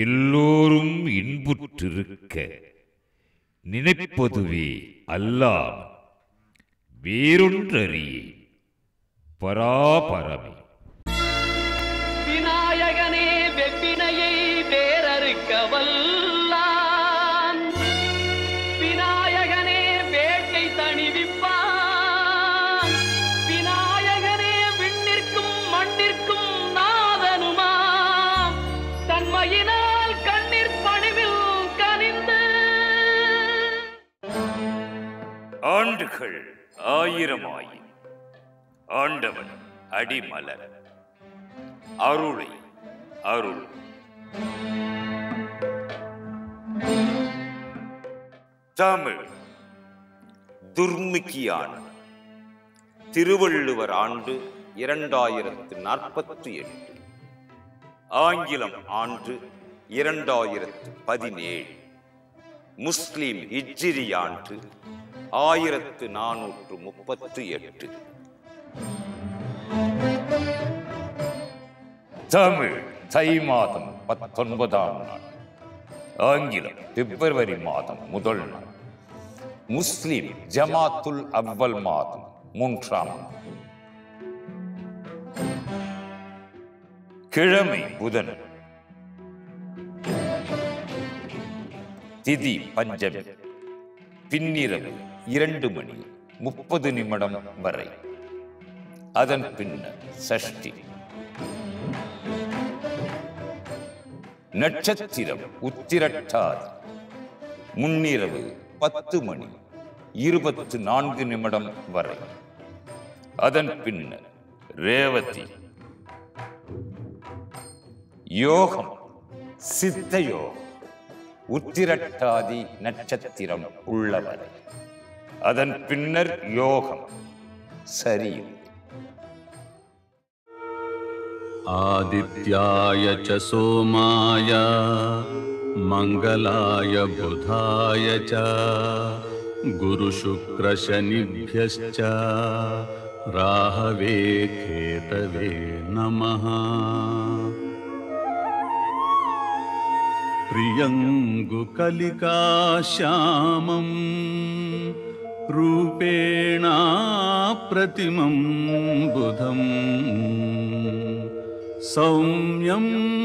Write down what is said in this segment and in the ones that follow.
எல்லோரும் இன்புற்றிருக்க நினைப்பதுவே அல்லாம் வேறொன்றறியே பராபரமே விநாயகனே வெப்பினையை வேறறுக்க வல்லான் விநாயகனே வேட்டை தணிவிப்பான் விநாயகனே விண்ணிற்கும் மண்ணிற்கும் நாதனுமாம் தன்மையினால் கண்ணீர் பணிவில் கனிந்து ஆண்டுகள் ஆயிரமாயின் ஆண்டவன் அடிமலர் அருளை அருள் தமிழ் துர்முகியான் திருவள்ளுவர் ஆண்டு இரண்டாயிரத்து நாற்பத்தி எட்டு ஆங்கிலம் ஆண்டு இரண்டாயிரத்து பதினேழு முஸ்லிம் ஹிஜ்ரி ஆண்டு ஆயிரத்து நானூற்று முப்பத்து எட்டு தமிழ் தை மாதம் பத்தொன்பதாம் நாள் ஆங்கிலம் பிப்ரவரி மாதம் முதல் நாள் முஸ்லிம் ஜமாத்துல் அவ்வல் மாதம் மூன்றாம் நாள் கிழமை புதன் திதி பஞ்சமி பின்னிரவு இரண்டு மணி முப்பது நிமிடம் வரை அதன் பின்னர் சஷ்டி நட்சத்திரம் உத்திரட்டாதி முன்னிரவு பத்து மணி இருபத்து நான்கு நிமிடம் வரை அதன் பின்னர் ரேவதி யோகம் சித்த யோகம் உத்திரட்டாதி நட்சத்திரம் உள்ளவரை அதன் பின்னர் யோகம் சரியில்லை आदित्याय च सोमाय मङ्गलाय बुधाय च गुरुशुक्रशनिभ्यश्च राहवे केतवे नमः प्रियङ्गुकलिकाश्यामं रूपेणा प्रतिमं बुधम् सौम्यं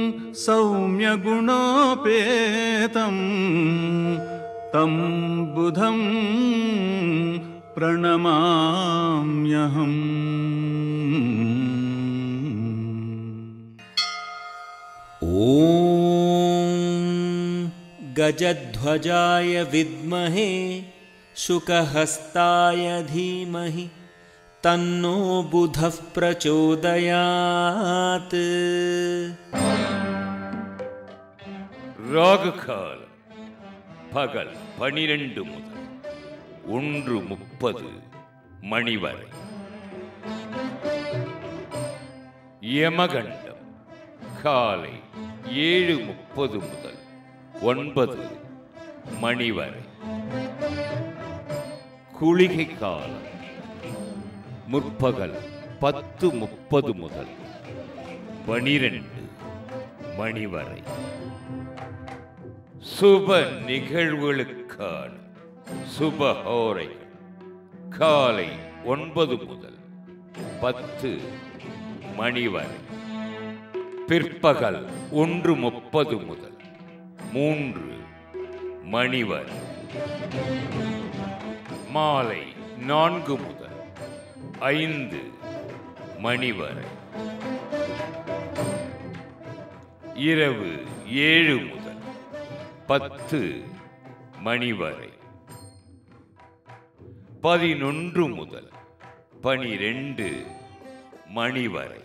सौम्यगुणोपेतं तं बुधं प्रणमाम्यहम् ॐ गजध्वजाय विद्महे शुकहस्ताय धीमहि तन्नो बुधः प्रचोदयात् ராகு காலம் பகல் பனிரெண்டு முதல் ஒன்று முப்பது மணி வரை யமகண்டம் காலை ஏழு முப்பது முதல் ஒன்பது மணி வரை குளிகை காலம் முற்பகல் பத்து முப்பது முதல் பனிரெண்டு மணி வரை சுப நிகழ்வுகளுக்கான சுபஹோரைகள் காலை ஒன்பது முதல் பத்து மணி வரை பிற்பகல் ஒன்று முப்பது முதல் மூன்று மணி வரை மாலை நான்கு முதல் ஐந்து மணி வரை இரவு ஏழு முதல் பத்து மணி வரை பதினொன்று முதல் பனிரெண்டு மணி வரை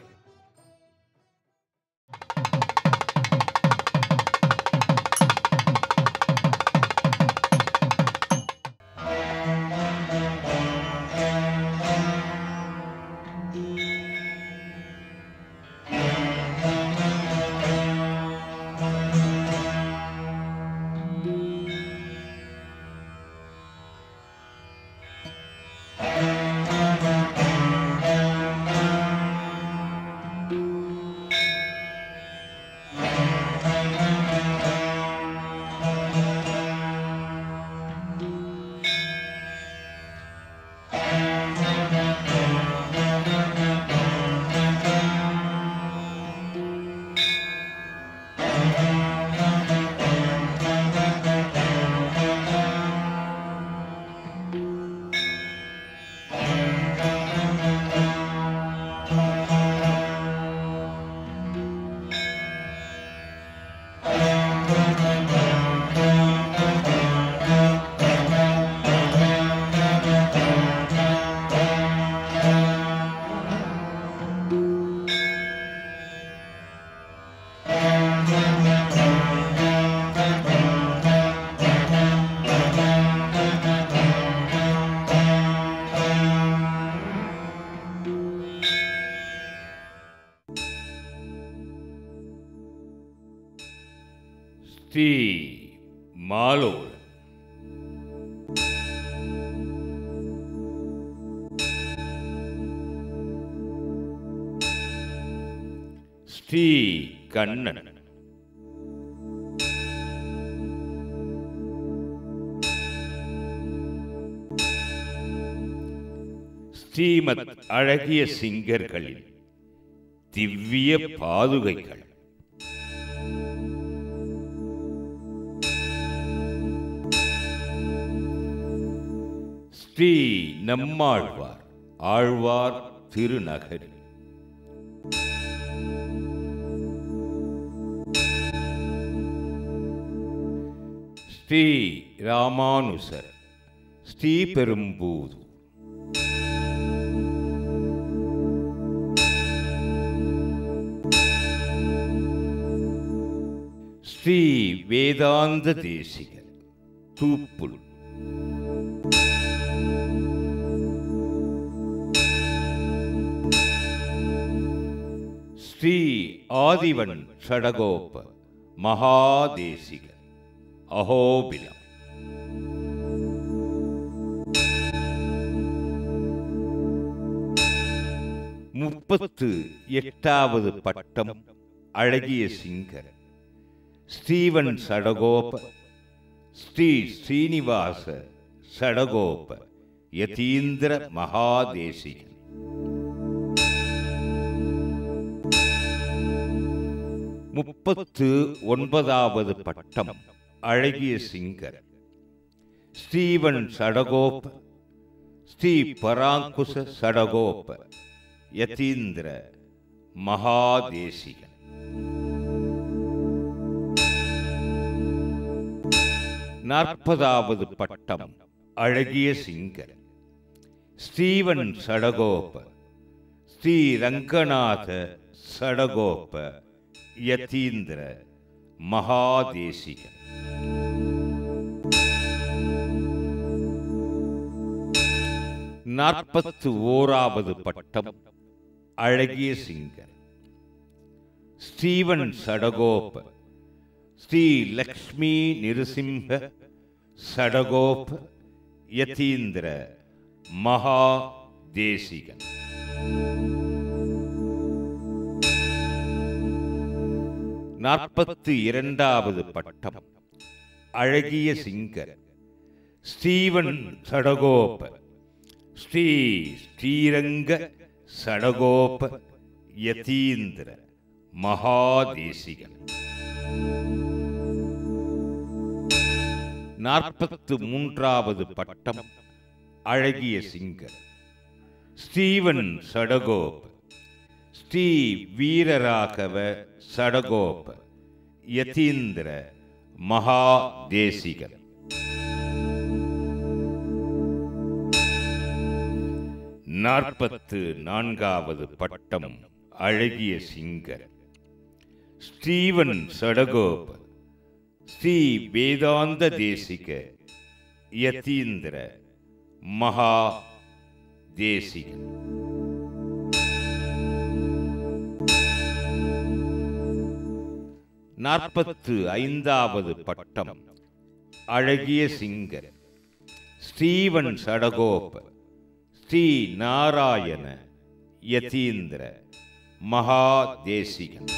ஸ்ரீ மாலோல் ஸ்ரீ கண்ணன் ஸ்ரீமத் அழகிய சிங்கர்களின் திவ்ய பாதுகைகள் ஸ்ரீ நம்மாழ்வார் ஆழ்வார் திருநகரி ஸ்ரீ ராமானுசர் ஸ்ரீபெரும்பூது ஸ்ரீ வேதாந்த தேசிகர் தூப்புல் ஸ்ரீ ஆதிவன் ஷடகோப மகாதேசிகர் அஹோபிலம் முப்பத்து எட்டாவது பட்டம் அழகிய சிங்கர் ஸ்ரீவன் சடகோப ஸ்ரீ ஸ்ரீனிவாச சடகோப யதீந்திர மகாதேசிகன் முப்பத்து ஒன்பதாவது பட்டம் அழகிய சிங்கர் ஸ்ரீவன் சடகோப ஸ்ரீ பராங்குச சடகோப யதீந்திர மகாதேசிகன் நாற்பதாவது பட்டம் அழகிய சிங்கர் ஸ்ரீவன் சடகோப ஸ்ரீ ரங்கநாத சடகோப யதீந்திர மகாதேசிகன் நாற்பத்து ஓராவது பட்டம் அழகிய சிங்கர் ஸ்ரீவன் சடகோப ஸ்ரீ லக்ஷ்மி நிருசிம்ஹ சடகோப யதீந்திர மகா தேசிகன் நாற்பத்து இரண்டாவது பட்டம் அழகிய சிங்கர் ஸ்ரீவன் சடகோப ஸ்ரீ ஸ்ரீரங்க சடகோப யதீந்திர மகாதேசிகன் நாற்பத்து மூன்றாவது பட்டம் அழகிய சிங்கர் ஸ்ரீவன் சடகோப ஸ்ரீ வீரராகவ சடகோப யதீந்திர மகாதேசிகன் நாற்பத்து நான்காவது பட்டம் அழகிய சிங்கர் ஸ்ரீவன் சடகோப ஸ்ரீ வேதாந்த தேசிக யதீந்திர மகா தேசிகன் நாற்பத்து ஐந்தாவது பட்டம் அழகிய சிங்கர் ஸ்ரீவன் சடகோப ஸ்ரீ நாராயண யதீந்திர மகாதேசிகன்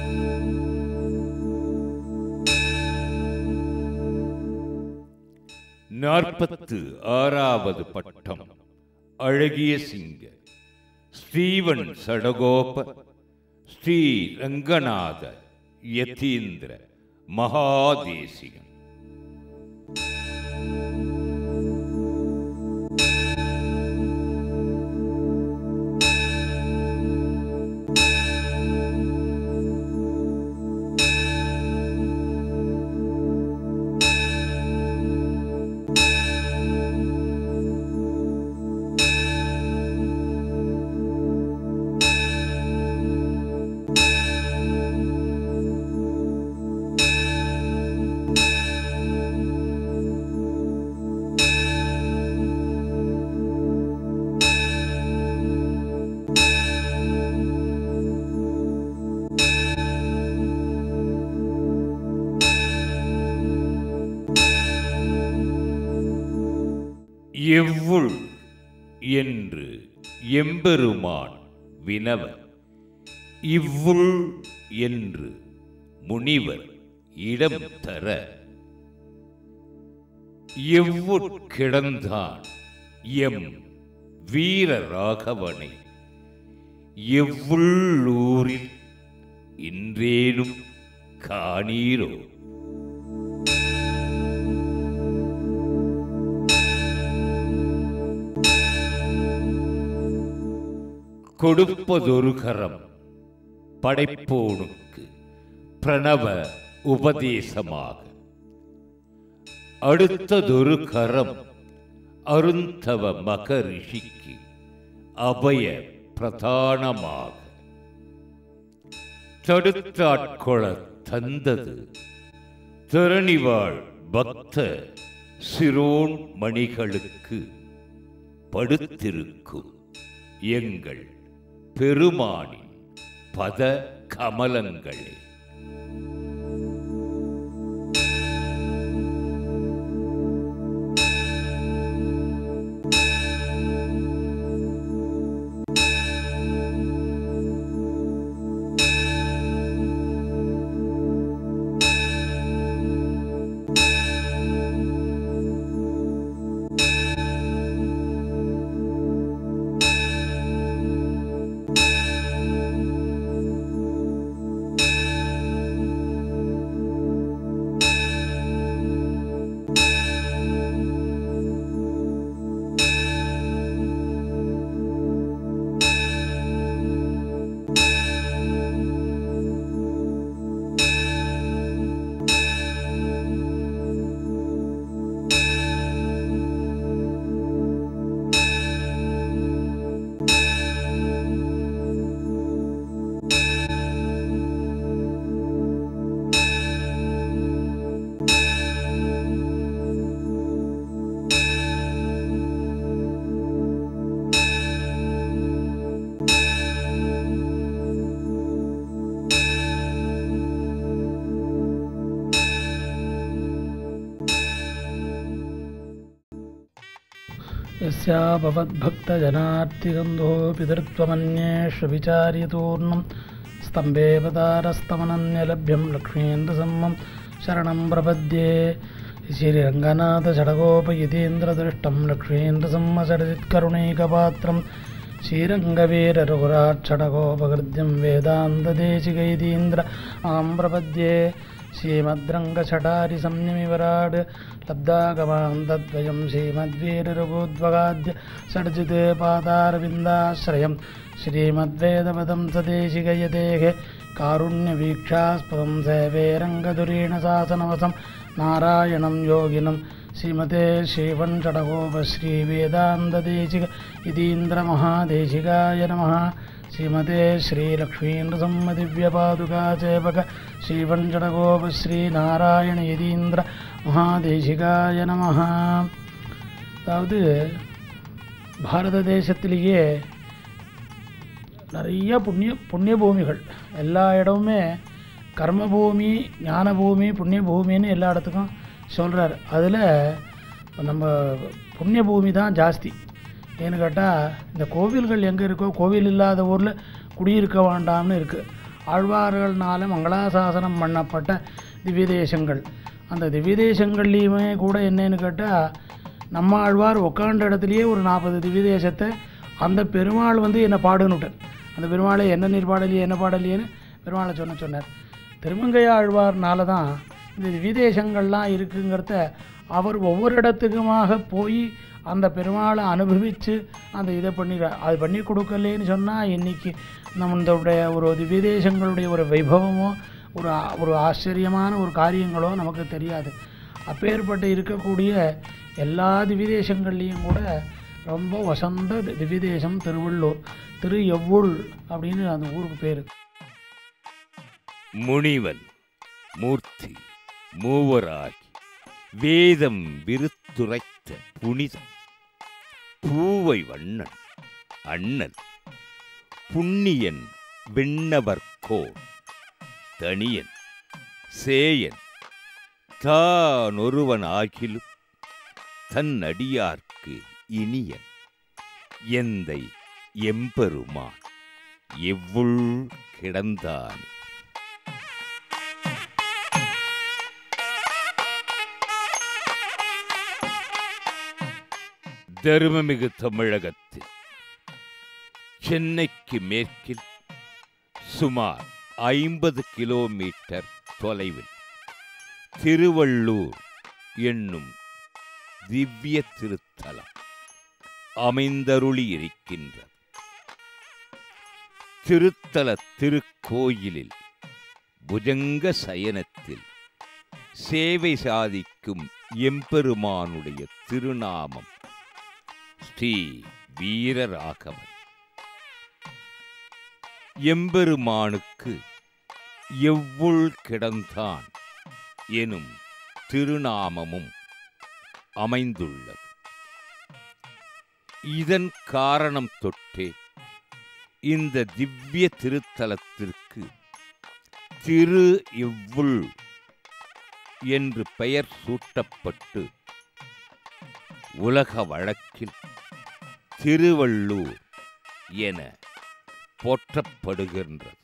நாற்பத்து ஆறாவது பட்டம் அழகிய சிங்கர் ஸ்ரீவன் சடகோப ஸ்ரீ ரங்கநாத யதீந்திர மகாதேசிகன் எவ்வுள் என்று எம்பெருமான் வினவ இவ்வுள் என்று முனிவர் இடம் தர எவ்வுட்கிடந்தான் எம் வீர ராகவனை எவ்வுள்ளூரில் இன்றேனும் காணீரோ கொடுப்பதொரு கரம் படைப்போனுக்கு பிரணவ உபதேசமாக அடுத்ததொரு கரம் அருந்தவ மகரிஷிக்கு அபய பிரதானமாக தடுத்தாட்கொள தந்தது திறனிவாழ் பக்த சிரோன் மணிகளுக்கு படுத்திருக்கும் எங்கள் பெருமானின் பத கமலங்களே यस्यापवद्भक्तजनार्तिगन्धो पितृत्वमन्येष्विचार्यतूर्णं स्तम्भेवतारस्तमनन्यलभ्यं लक्ष्मीन्द्रसम्मं शरणं प्रपद्ये श्रीरङ्गनाथषडगोपयतीन्द्रदृष्टं लक्ष्मीन्द्रसम्मषडित्करुणैकपात्रं श्रीरङ्गवीररघुराट्षडगोपकृत्यं वेदान्तदेशिकैतीन्द्र मां प्रपद्ये श्रीमद्रङ्गछटारिसंयमिवराड् लब्धागमान्तद्वयं श्रीमद्वीररघुद्वगाद्य षड्जिते पादारविन्दाश्रयं श्रीमद्वेदपदं सदेशिकयतेः कारुण्यवीक्षास्पदं सेवे रङ्गधुरेण शासनवसं नारायणं योगिनं श्रीमते श्रीवञ्चडगोपश्रीवेदान्तदेशिक इतीन्द्रमहादेशिकाय नमः श्रीमते श्रीलक्ष्मीन्द्रसम्मदिव्यपादुकाचेपक ஸ்ரீவஞ்சடகோபஸ்ரீநாராயண யதீந்திர மகாதேசிகாய நமஹ அதாவது பாரத தேசத்திலேயே நிறைய புண்ணிய புண்ணிய பூமிகள் எல்லா இடமுமே கர்மபூமி ஞானபூமி புண்ணிய பூமின்னு எல்லா இடத்துக்கும் சொல்கிறார் அதில் நம்ம புண்ணிய பூமி தான் ஜாஸ்தி ஏன்னு கேட்டால் இந்த கோவில்கள் எங்கே இருக்கோ கோவில் இல்லாத ஊரில் குடியிருக்க வேண்டாம்னு இருக்குது ஆழ்வார்கள்னால மங்களாசாசனம் பண்ணப்பட்ட திவ்ய தேசங்கள் அந்த திவ்ய தேசங்கள்லேயுமே கூட என்னன்னு கேட்டால் நம்ம ஆழ்வார் உட்காண்ட இடத்துலையே ஒரு நாற்பது திவ்ய தேசத்தை அந்த பெருமாள் வந்து என்னை பாடுனுட்டார் அந்த பெருமாளை என்ன நீர் பாடலையே என்ன பாடலையேன்னு பெருமாளை சொன்ன சொன்னார் திருமங்கை ஆழ்வார்னால தான் இந்த திவ்ய தேசங்கள்லாம் இருக்குங்கிறத அவர் ஒவ்வொரு இடத்துக்குமாக போய் அந்த பெருமாளை அனுபவித்து அந்த இதை பண்ணி அது பண்ணி கொடுக்கலேன்னு சொன்னால் இன்றைக்கி நம்மளுடைய ஒரு திவ்யதேசங்களுடைய ஒரு வைபவமோ ஒரு ஆ- ஒரு ஆச்சரியமான ஒரு காரியங்களோ நமக்கு தெரியாது அப்பேற்பட்டு இருக்கக்கூடிய எல்லா திவ்யதேசங்கள்லேயும் கூட ரொம்ப வசந்த தி- திவ்யதேசம் திருவள்ளூர் திரு எவ்வுள் அப்படின்னு அந்த ஊருக்கு பேர் முனிவன் மூர்த்தி மூவராகி வேதம் விருத்துரைத்த புனிதம் பூவை வண்ணன் அண்ணன் புண்ணியன் விண்ணவர்கோன் தனியன் சேயன் தானொருவன் ஆகிலும் தன் அடியார்க்கு இனியன் எந்தை எம்பெருமான் எவ்வுள் கிடந்தான் தருமமிகு தமிழகத்தில் சென்னைக்கு மேற்கில் சுமார் ஐம்பது கிலோமீட்டர் தொலைவில் திருவள்ளூர் என்னும் திவ்ய திருத்தலம் அமைந்தருளி இருக்கின்றது திருத்தல திருக்கோயிலில் புஜங்க சயனத்தில் சேவை சாதிக்கும் எம்பெருமானுடைய திருநாமம் ஸ்ரீ வீரராகவன் எம்பெருமானுக்கு எவ்வுள் கிடந்தான் எனும் திருநாமமும் அமைந்துள்ளது இதன் காரணம் தொட்டே இந்த திவ்ய திருத்தலத்திற்கு திரு இவ்வுள் என்று பெயர் சூட்டப்பட்டு உலக வழக்கில் திருவள்ளூர் என போற்றப்படுகின்றது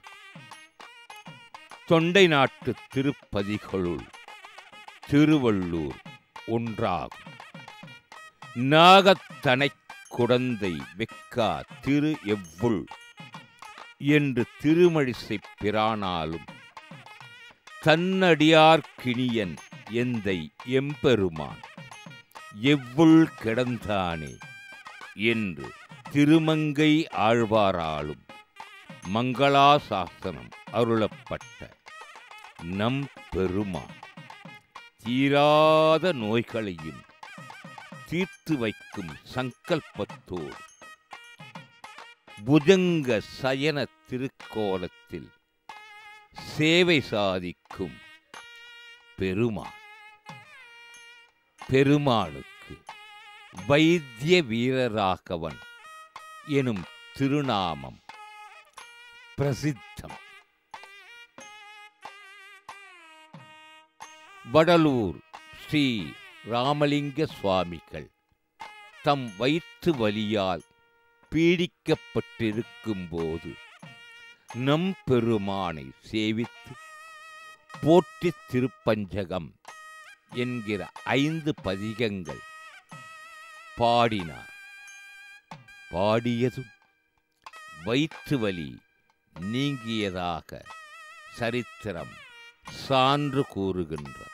தொண்டை நாட்டு திருப்பதிகளுள் திருவள்ளூர் ஒன்றாகும் நாகத்தனைக் குடந்தை வெக்கா திரு எவ்வுள் என்று திருமழிசைப் பிரானாலும் தன்னடியார்க்கினியன் எந்தை எம்பெருமான் எவ்வுள் கிடந்தானே என்று திருமங்கை ஆழ்வாராலும் மங்களாசாசனம் அருளப்பட்ட நம் பெருமான் தீராத நோய்களையும் தீர்த்து வைக்கும் சங்கல்பத்தோடு புஜங்க சயன திருக்கோலத்தில் சேவை சாதிக்கும் பெருமான் பெருமாளுக்கு வைத்திய வீரராகவன் எனும் திருநாமம் பிரசித்தம் வடலூர் ஸ்ரீ ராமலிங்க சுவாமிகள் தம் வயிற்று வலியால் பீடிக்கப்பட்டிருக்கும் போது நம் பெருமானை சேவித்து போற்றித் திருப்பஞ்சகம் என்கிற ஐந்து பதிகங்கள் பாடினார் பாடியதும் வயிற்று வலி நீங்கியதாக சரித்திரம் சான்று கூறுகின்றது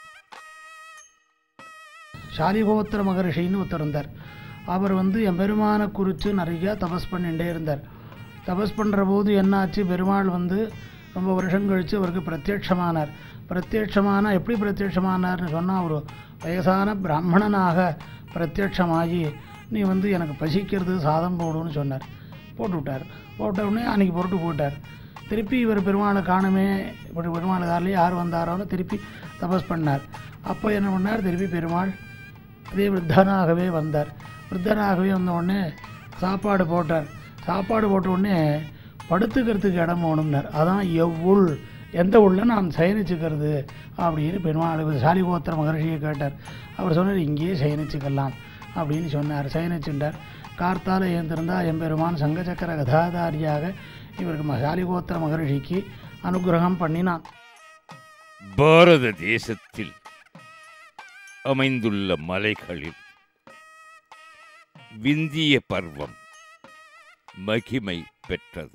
சாலிகோத்திர மகரிஷின்னு ஒருத்தர் இருந்தார் அவர் வந்து என் பெருமானை குறித்து நிறையா தபஸ் பண்ணிகிட்டே இருந்தார் தபஸ் பண்ணுற போது என்னாச்சு பெருமாள் வந்து ரொம்ப வருஷம் கழித்து அவருக்கு பிரத்யட்சமானார் பிரத்யட்சமான எப்படி பிரத்யட்சமானார்னு சொன்னால் ஒரு வயசான பிராமணனாக பிரத்யட்சமாகி நீ வந்து எனக்கு பசிக்கிறது சாதம் போடுன்னு சொன்னார் போட்டு விட்டார் போட்ட உடனே அன்றைக்கி புரட்டு போட்டார் திருப்பி இவர் பெருமாளை காணுமே இப்படி பெருமாள் காரில் யார் வந்தாரோன்னு திருப்பி தபஸ் பண்ணார் அப்போ என்ன பண்ணார் திருப்பி பெருமாள் அதே விருத்தனாகவே வந்தார் விருத்தனாகவே வந்த உடனே சாப்பாடு போட்டார் சாப்பாடு போட்ட உடனே படுத்துக்கிறதுக்கு இடம் வேணும்னார் அதான் எவ்வுள் எந்த உள்ள நான் சயனிச்சுக்கிறது அப்படின்னு பெருமாள் சாலிகோத்திர மகர்ஷியை கேட்டார் அவர் சொன்னார் இங்கேயே சயனிச்சுக்கலாம் அப்படின்னு சொன்னார் சயனிச்சுட்டார் கார்த்தால ஏந்திருந்தா எம்பெருமான் சங்கச்சக்கர கதாதாரியாக இவருக்கு ம- சாலிகோத்திர மகர்ஷிக்கு அனுகிரகம் பண்ணினான் பாரத தேசத்தில் அமைந்துள்ள மலைகளில் விந்திய பர்வம் மகிமை பெற்றது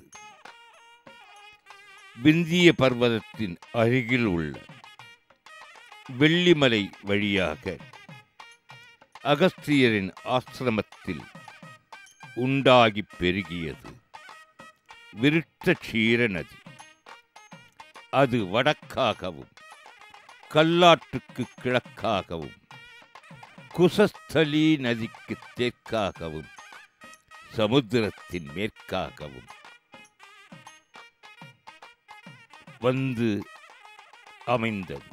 விந்திய பர்வதத்தின் அருகில் உள்ள வெள்ளிமலை வழியாக அகஸ்தியரின் ஆசிரமத்தில் உண்டாகி பெருகியது விருட்ட க்ஷீர நதி அது வடக்காகவும் கல்லாற்றுக்கு கிழக்காகவும் குசஸ்தலி நதிக்கு தெற்காகவும் சமுத்திரத்தின் மேற்காகவும் வந்து அமைந்தது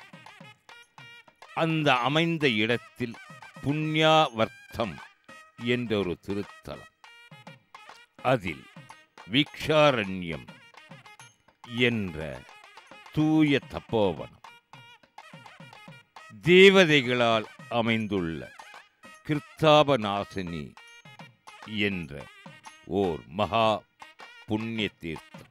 அந்த அமைந்த இடத்தில் புண்ணியாவர்த்தம் என்ற ஒரு திருத்தலம் அதில் வீக்ஷாரண்யம் என்ற தூய தப்போவனம் தேவதைகளால் அமைந்துள்ள கிருத்தாபநாசினி என்ற ஓர் மகா புண்ணிய தீர்த்தம்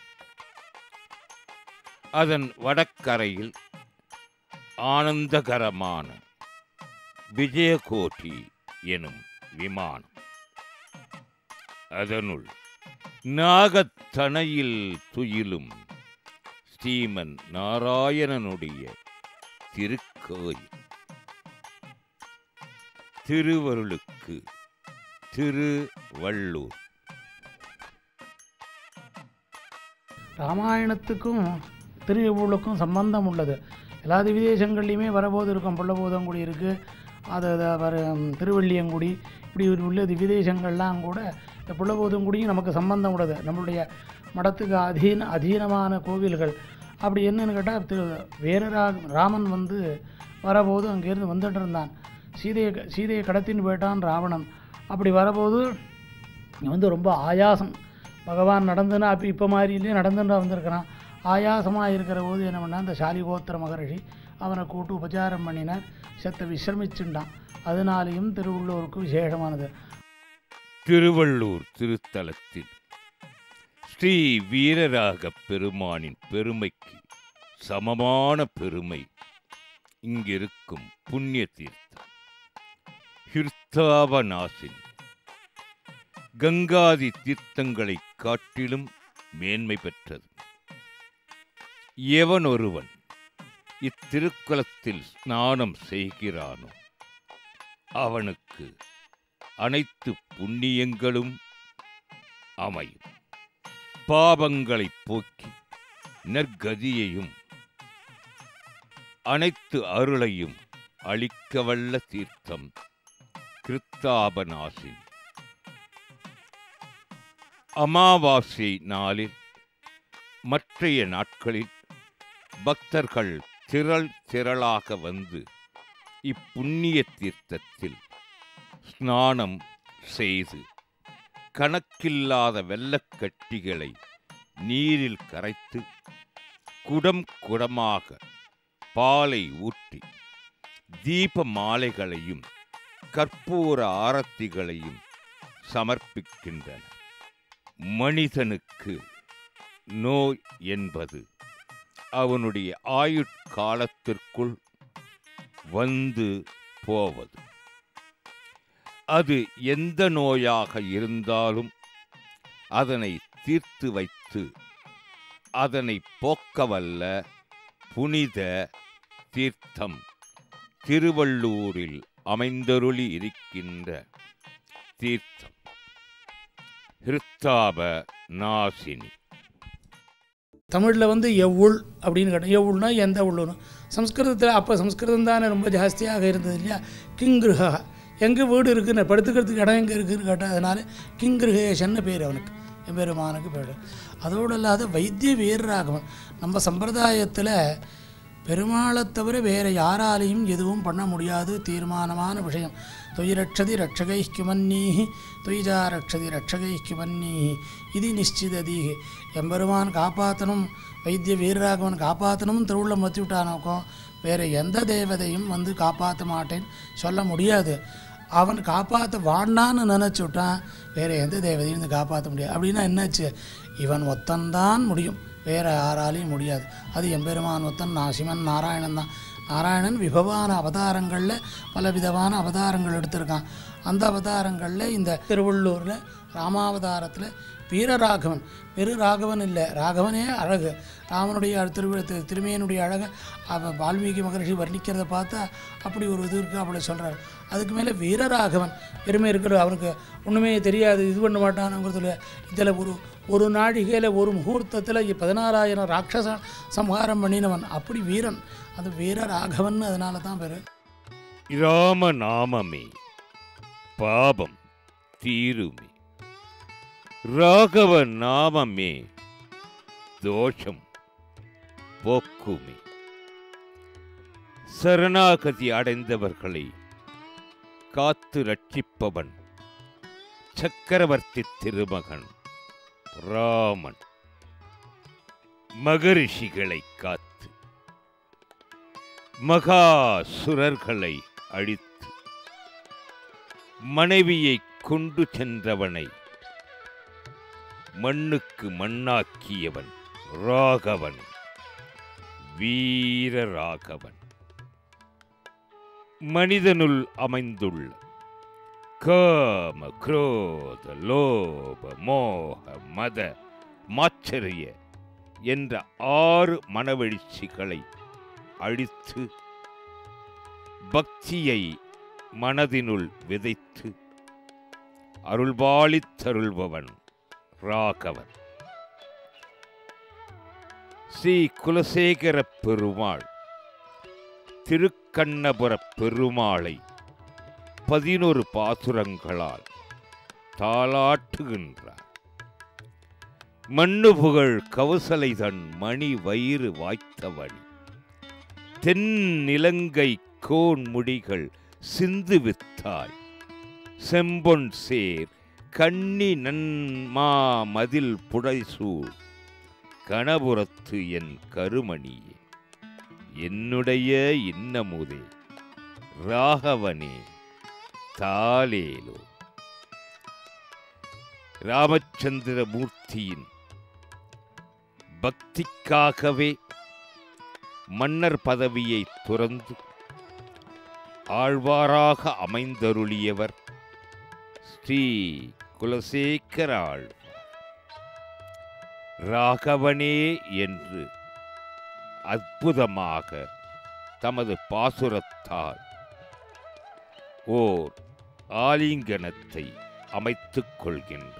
அதன் வடக்கரையில் ஆனந்தகரமான விஜயகோட்டி எனும் விமானம் அதனுள் நாகத்தணையில் துயிலும் ஸ்ரீமன் நாராயணனுடைய திருக்கோயில் திருவருளுக்கு திருவள்ளூர் ராமாயணத்துக்கும் திருவள்ளுக்கும் சம்பந்தம் உள்ளது எல்லா திவிதேசங்கள்லையுமே வரபோது இருக்கும் புள்ளபோதங்குடி இருக்குது அது அது வர திருவள்ளியங்குடி இப்படி ஒரு உள்ள திவிதேசங்கள்லாம் கூட இந்த புள்ளபோதங்குடியும் நமக்கு சம்பந்தம் உள்ளது நம்மளுடைய மடத்துக்கு அதீன அதீனமான கோவில்கள் அப்படி என்னன்னு கேட்டால் திரு வேறரா ராமன் வந்து வரபோது அங்கேருந்து வந்துட்டு இருந்தான் சீதையை க- சீதையை கடத்தின்னு போயிட்டான் ராவணன் அப்படி வரபோது இங்க வந்து ரொம்ப ஆயாசம் பகவான் நடந்துன்னா அப்போ இப்போ மாதிரி இல்லையே நடந்துன்னு வந்திருக்கிறான் ஆயாசமாக இருக்கிற போது என்ன பண்ணா இந்த சாலிகோத்திர மகரிஷி அவனை கூட்டு உபச்சாரம் பண்ணினார் செத்த விசிரமிச்சுட்டான் அதனாலேயும் திருவள்ளூருக்கு விசேஷமானது திருவள்ளூர் திருத்தலத்தில் ஸ்ரீ வீரராக பெருமானின் பெருமைக்கு சமமான பெருமை இங்கிருக்கும் புண்ணிய தீர்த்தம் ஹிர்தாவநாசின் கங்காதி தீர்த்தங்களைக் காட்டிலும் மேன்மை பெற்றது எவன் ஒருவன் இத்திருக்குளத்தில் ஸ்நானம் செய்கிறானோ அவனுக்கு அனைத்து புண்ணியங்களும் அமையும் பாவங்களைப் போக்கி நற்கதியையும் அனைத்து அருளையும் அளிக்கவல்ல தீர்த்தம் கிருத்தாபநாசி அமாவாசை நாளில் மற்றைய நாட்களில் பக்தர்கள் திரள் திரளாக வந்து இப்புண்ணிய தீர்த்தத்தில் ஸ்நானம் செய்து கணக்கில்லாத வெள்ளக்கட்டிகளை நீரில் கரைத்து குடம் குடமாக பாலை ஊற்றி தீப மாலைகளையும் கற்பூர ஆரத்திகளையும் சமர்ப்பிக்கின்றன மனிதனுக்கு நோய் என்பது அவனுடைய ஆயுட்காலத்திற்குள் வந்து போவது அது எந்த நோயாக இருந்தாலும் அதனை தீர்த்து வைத்து அதனை போக்கவல்ல புனித தீர்த்தம் திருவள்ளூரில் அமைந்தருளி இருக்கின்ற தீர்த்தம் ஹிருத்தாப நாசினி தமிழில் வந்து எவ்வுள் அப்படின்னு கேட்டோம் எவ்வுள்னா எந்த உள்ளுன்னு சம்ஸ்கிருதத்தில் அப்போ சம்ஸ்கிருதம் தானே ரொம்ப ஜாஸ்தியாக இருந்தது இல்லையா கிங்கிருஹா எங்கே வீடு இருக்குன்னு படுத்துக்கிறதுக்கு இடம் எங்கே இருக்குன்னு கேட்டால் அதனால கிங்கிருகேஷன்னு பேர் அவனுக்கு எம்பெருமானுக்கு பேர் அதோடு இல்லாத வைத்திய வீரராகவன் நம்ம சம்பிரதாயத்தில் பெருமாளை தவிர வேறு யாராலையும் எதுவும் பண்ண முடியாது தீர்மானமான விஷயம் தொய் ரட்சதி ரட்சகை கிமன்னீஹி தொய்ஜா ரட்சதி ரட்சகை கிமன்னீஹி இது நிச்சிததீஹி எம்பெருமான் காப்பாற்றணும் வைத்திய வீரராகவன் காப்பாற்றணும் திருவுள்ளம் வச்சு விட்டானோக்கம் வேறு எந்த தேவதையும் வந்து காப்பாற்ற மாட்டேன்னு சொல்ல முடியாது அவன் காப்பாற்ற வாண்டான்னு நினச்சி விட்டான் வேறு எந்த தேவதையும் வந்து காப்பாற்ற முடியாது அப்படின்னா என்னாச்சு இவன் ஒத்தன்தான் முடியும் வேறு யாராலையும் முடியாது அது எம்பெருமான் ஒத்தன் நான் சிவன் நாராயணன் தான் நாராயணன் விபவான அவதாரங்களில் பல விதமான அவதாரங்கள் எடுத்திருக்கான் அந்த அவதாரங்களில் இந்த திருவள்ளூரில் ராமாவதாரத்தில் வீரராகவன் வெறு ராகவன் இல்லை ராகவனே அழகு ராமனுடைய திரு திரு- திருமேனுடைய அழகை அவ வால்மீகி மகரிஷி வர்ணிக்கிறத பார்த்தா அப்படி ஒரு இது இருக்குது அப்படி சொல்கிறார் அதுக்கு மேலே வீரராகவன் பெருமை இருக்கிற அவனுக்கு ஒன்றுமே தெரியாது இது பண்ண மாட்டானுங்கிறதுல இதில் ஒரு ஒரு நாழிகையில் ஒரு முகூர்த்தத்தில் பதினாறாயிரம் ராட்சச சம்ஹாரம் பண்ணினவன் அப்படி வீரன் அது வீரராகவன் அதனால தான் பேர் ராம நாமமே பாபம் தீருமே ராகவ நாமமே தோஷம் போக்குமே சரணாகதி அடைந்தவர்களை காத்து ரட்சிப்பவன் சக்கரவர்த்தி திருமகன் ராமன் மகரிஷிகளை காத்து மகாசுரர்களை அழித்து மனைவியை கொண்டு சென்றவனை மண்ணுக்கு மண்ணாக்கியவன் ராகவன் வீர ராகவன் மனிதனுள் அமைந்துள்ள காம குரோத லோப மோக மத மாச்சரிய என்ற ஆறு மனவெழுச்சிகளை அழித்து பக்தியை மனதினுள் விதைத்து அருள்பாலித்தருள்பவன் ராகவன் ஸ்ரீ குலசேகர பெருமாள் திருக்கண்ணபுர பெருமாளை பதினொரு பாசுரங்களால் தாளாட்டுகின்றார் மண்ணு புகழ் கவுசலை தன் மணி வயிறு வாய்த்தவனி தென்னிலங்கை கோன் முடிகள் சிந்து வித்தாய் செம்பொன் சேர் கண்ணி நன்மா மதில் புடைசூழ் கணபுரத்து என் கருமணியே என்னுடைய இன்னமுதே ராகவனே தாலேலோ ராமச்சந்திரமூர்த்தியின் பக்திக்காகவே மன்னர் பதவியை துறந்து ஆழ்வாராக அமைந்தருளியவர் ஸ்ரீ குலசேகர ஆழ்வார் ராகவனே என்று அற்புதமாக தமது பாசுரத்தால் ஓர் ஆலிங்கனத்தை அமைத்துக் கொள்கின்றார்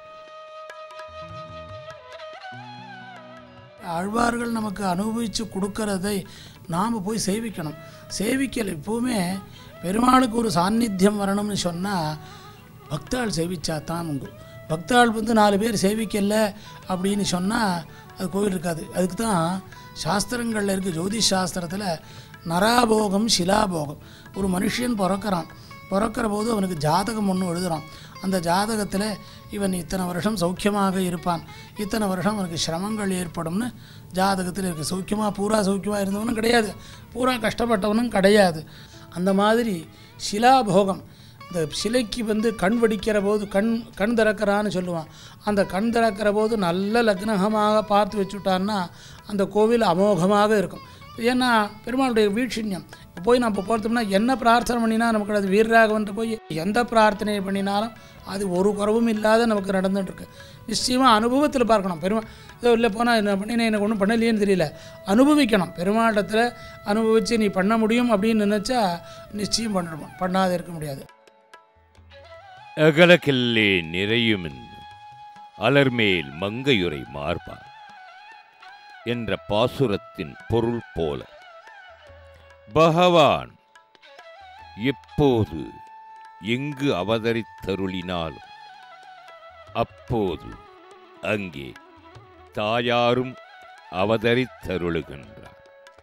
ஆழ்வார்கள் நமக்கு அனுபவித்து கொடுக்கறதை நாம் போய் சேவிக்கணும் சேவிக்கல எப்போவுமே பெருமாளுக்கு ஒரு சாநித்தியம் வரணும்னு சொன்னால் பக்தாள் சேவிச்சா தான் உண்டு பக்தாள் வந்து நாலு பேர் சேவிக்கல அப்படின்னு சொன்னால் அது கோவில் இருக்காது அதுக்கு தான் சாஸ்திரங்களில் இருக்குது ஜோதிஷ் சாஸ்திரத்தில் நராபோகம் சிலாபோகம் ஒரு மனுஷன் பிறக்கிறான் பிறக்கிற போது அவனுக்கு ஜாதகம் ஒன்று எழுதுகிறான் அந்த ஜாதகத்தில் இவன் இத்தனை வருஷம் சௌக்கியமாக இருப்பான் இத்தனை வருஷம் அவனுக்கு சிரமங்கள் ஏற்படும்னு ஜாதகத்தில் இருக்குது சௌக்கியமாக பூரா சௌக்கியமாக இருந்தவனும் கிடையாது பூரா கஷ்டப்பட்டவனும் கிடையாது அந்த மாதிரி சிலாபோகம் இந்த சிலைக்கு வந்து கண் வடிக்கிற போது கண் கண் திறக்கிறான்னு சொல்லுவான் அந்த கண் திறக்கிற போது நல்ல லக்னகமாக பார்த்து வச்சுட்டான்னா அந்த கோவில் அமோகமாக இருக்கும் ஏன்னா பெருமாளுடைய வீட்சிண்யம் இப்போ போய் நம்ம போகிறோம்னா என்ன பிரார்த்தனை பண்ணினா நமக்கு அது வீரராகவன்ட்டு போய் எந்த பிரார்த்தனை பண்ணினாலும் அது ஒரு குறவும் இல்லாத நமக்கு நடந்துட்டுருக்கு நிச்சயமாக அனுபவத்தில் பார்க்கணும் பெருமா இதோ இல்லை போனால் என்ன பண்ணினேன் எனக்கு ஒன்றும் பண்ணலையேன்னு தெரியல அனுபவிக்கணும் பெருமாண்டத்தில் அனுபவித்து நீ பண்ண முடியும் அப்படின்னு நினச்சா நிச்சயம் பண்ணிடுவோம் பண்ணாத இருக்க முடியாது அகலக்கில்லே நிறையுமென் அலர்மேல் மங்கையுரை மார்பா என்ற பாசுரத்தின் பொருள் போல பகவான் எப்போது எங்கு அவதரித்தருளினாலும் அப்போது அங்கே தாயாரும் அவதரித்தருளுகின்றார்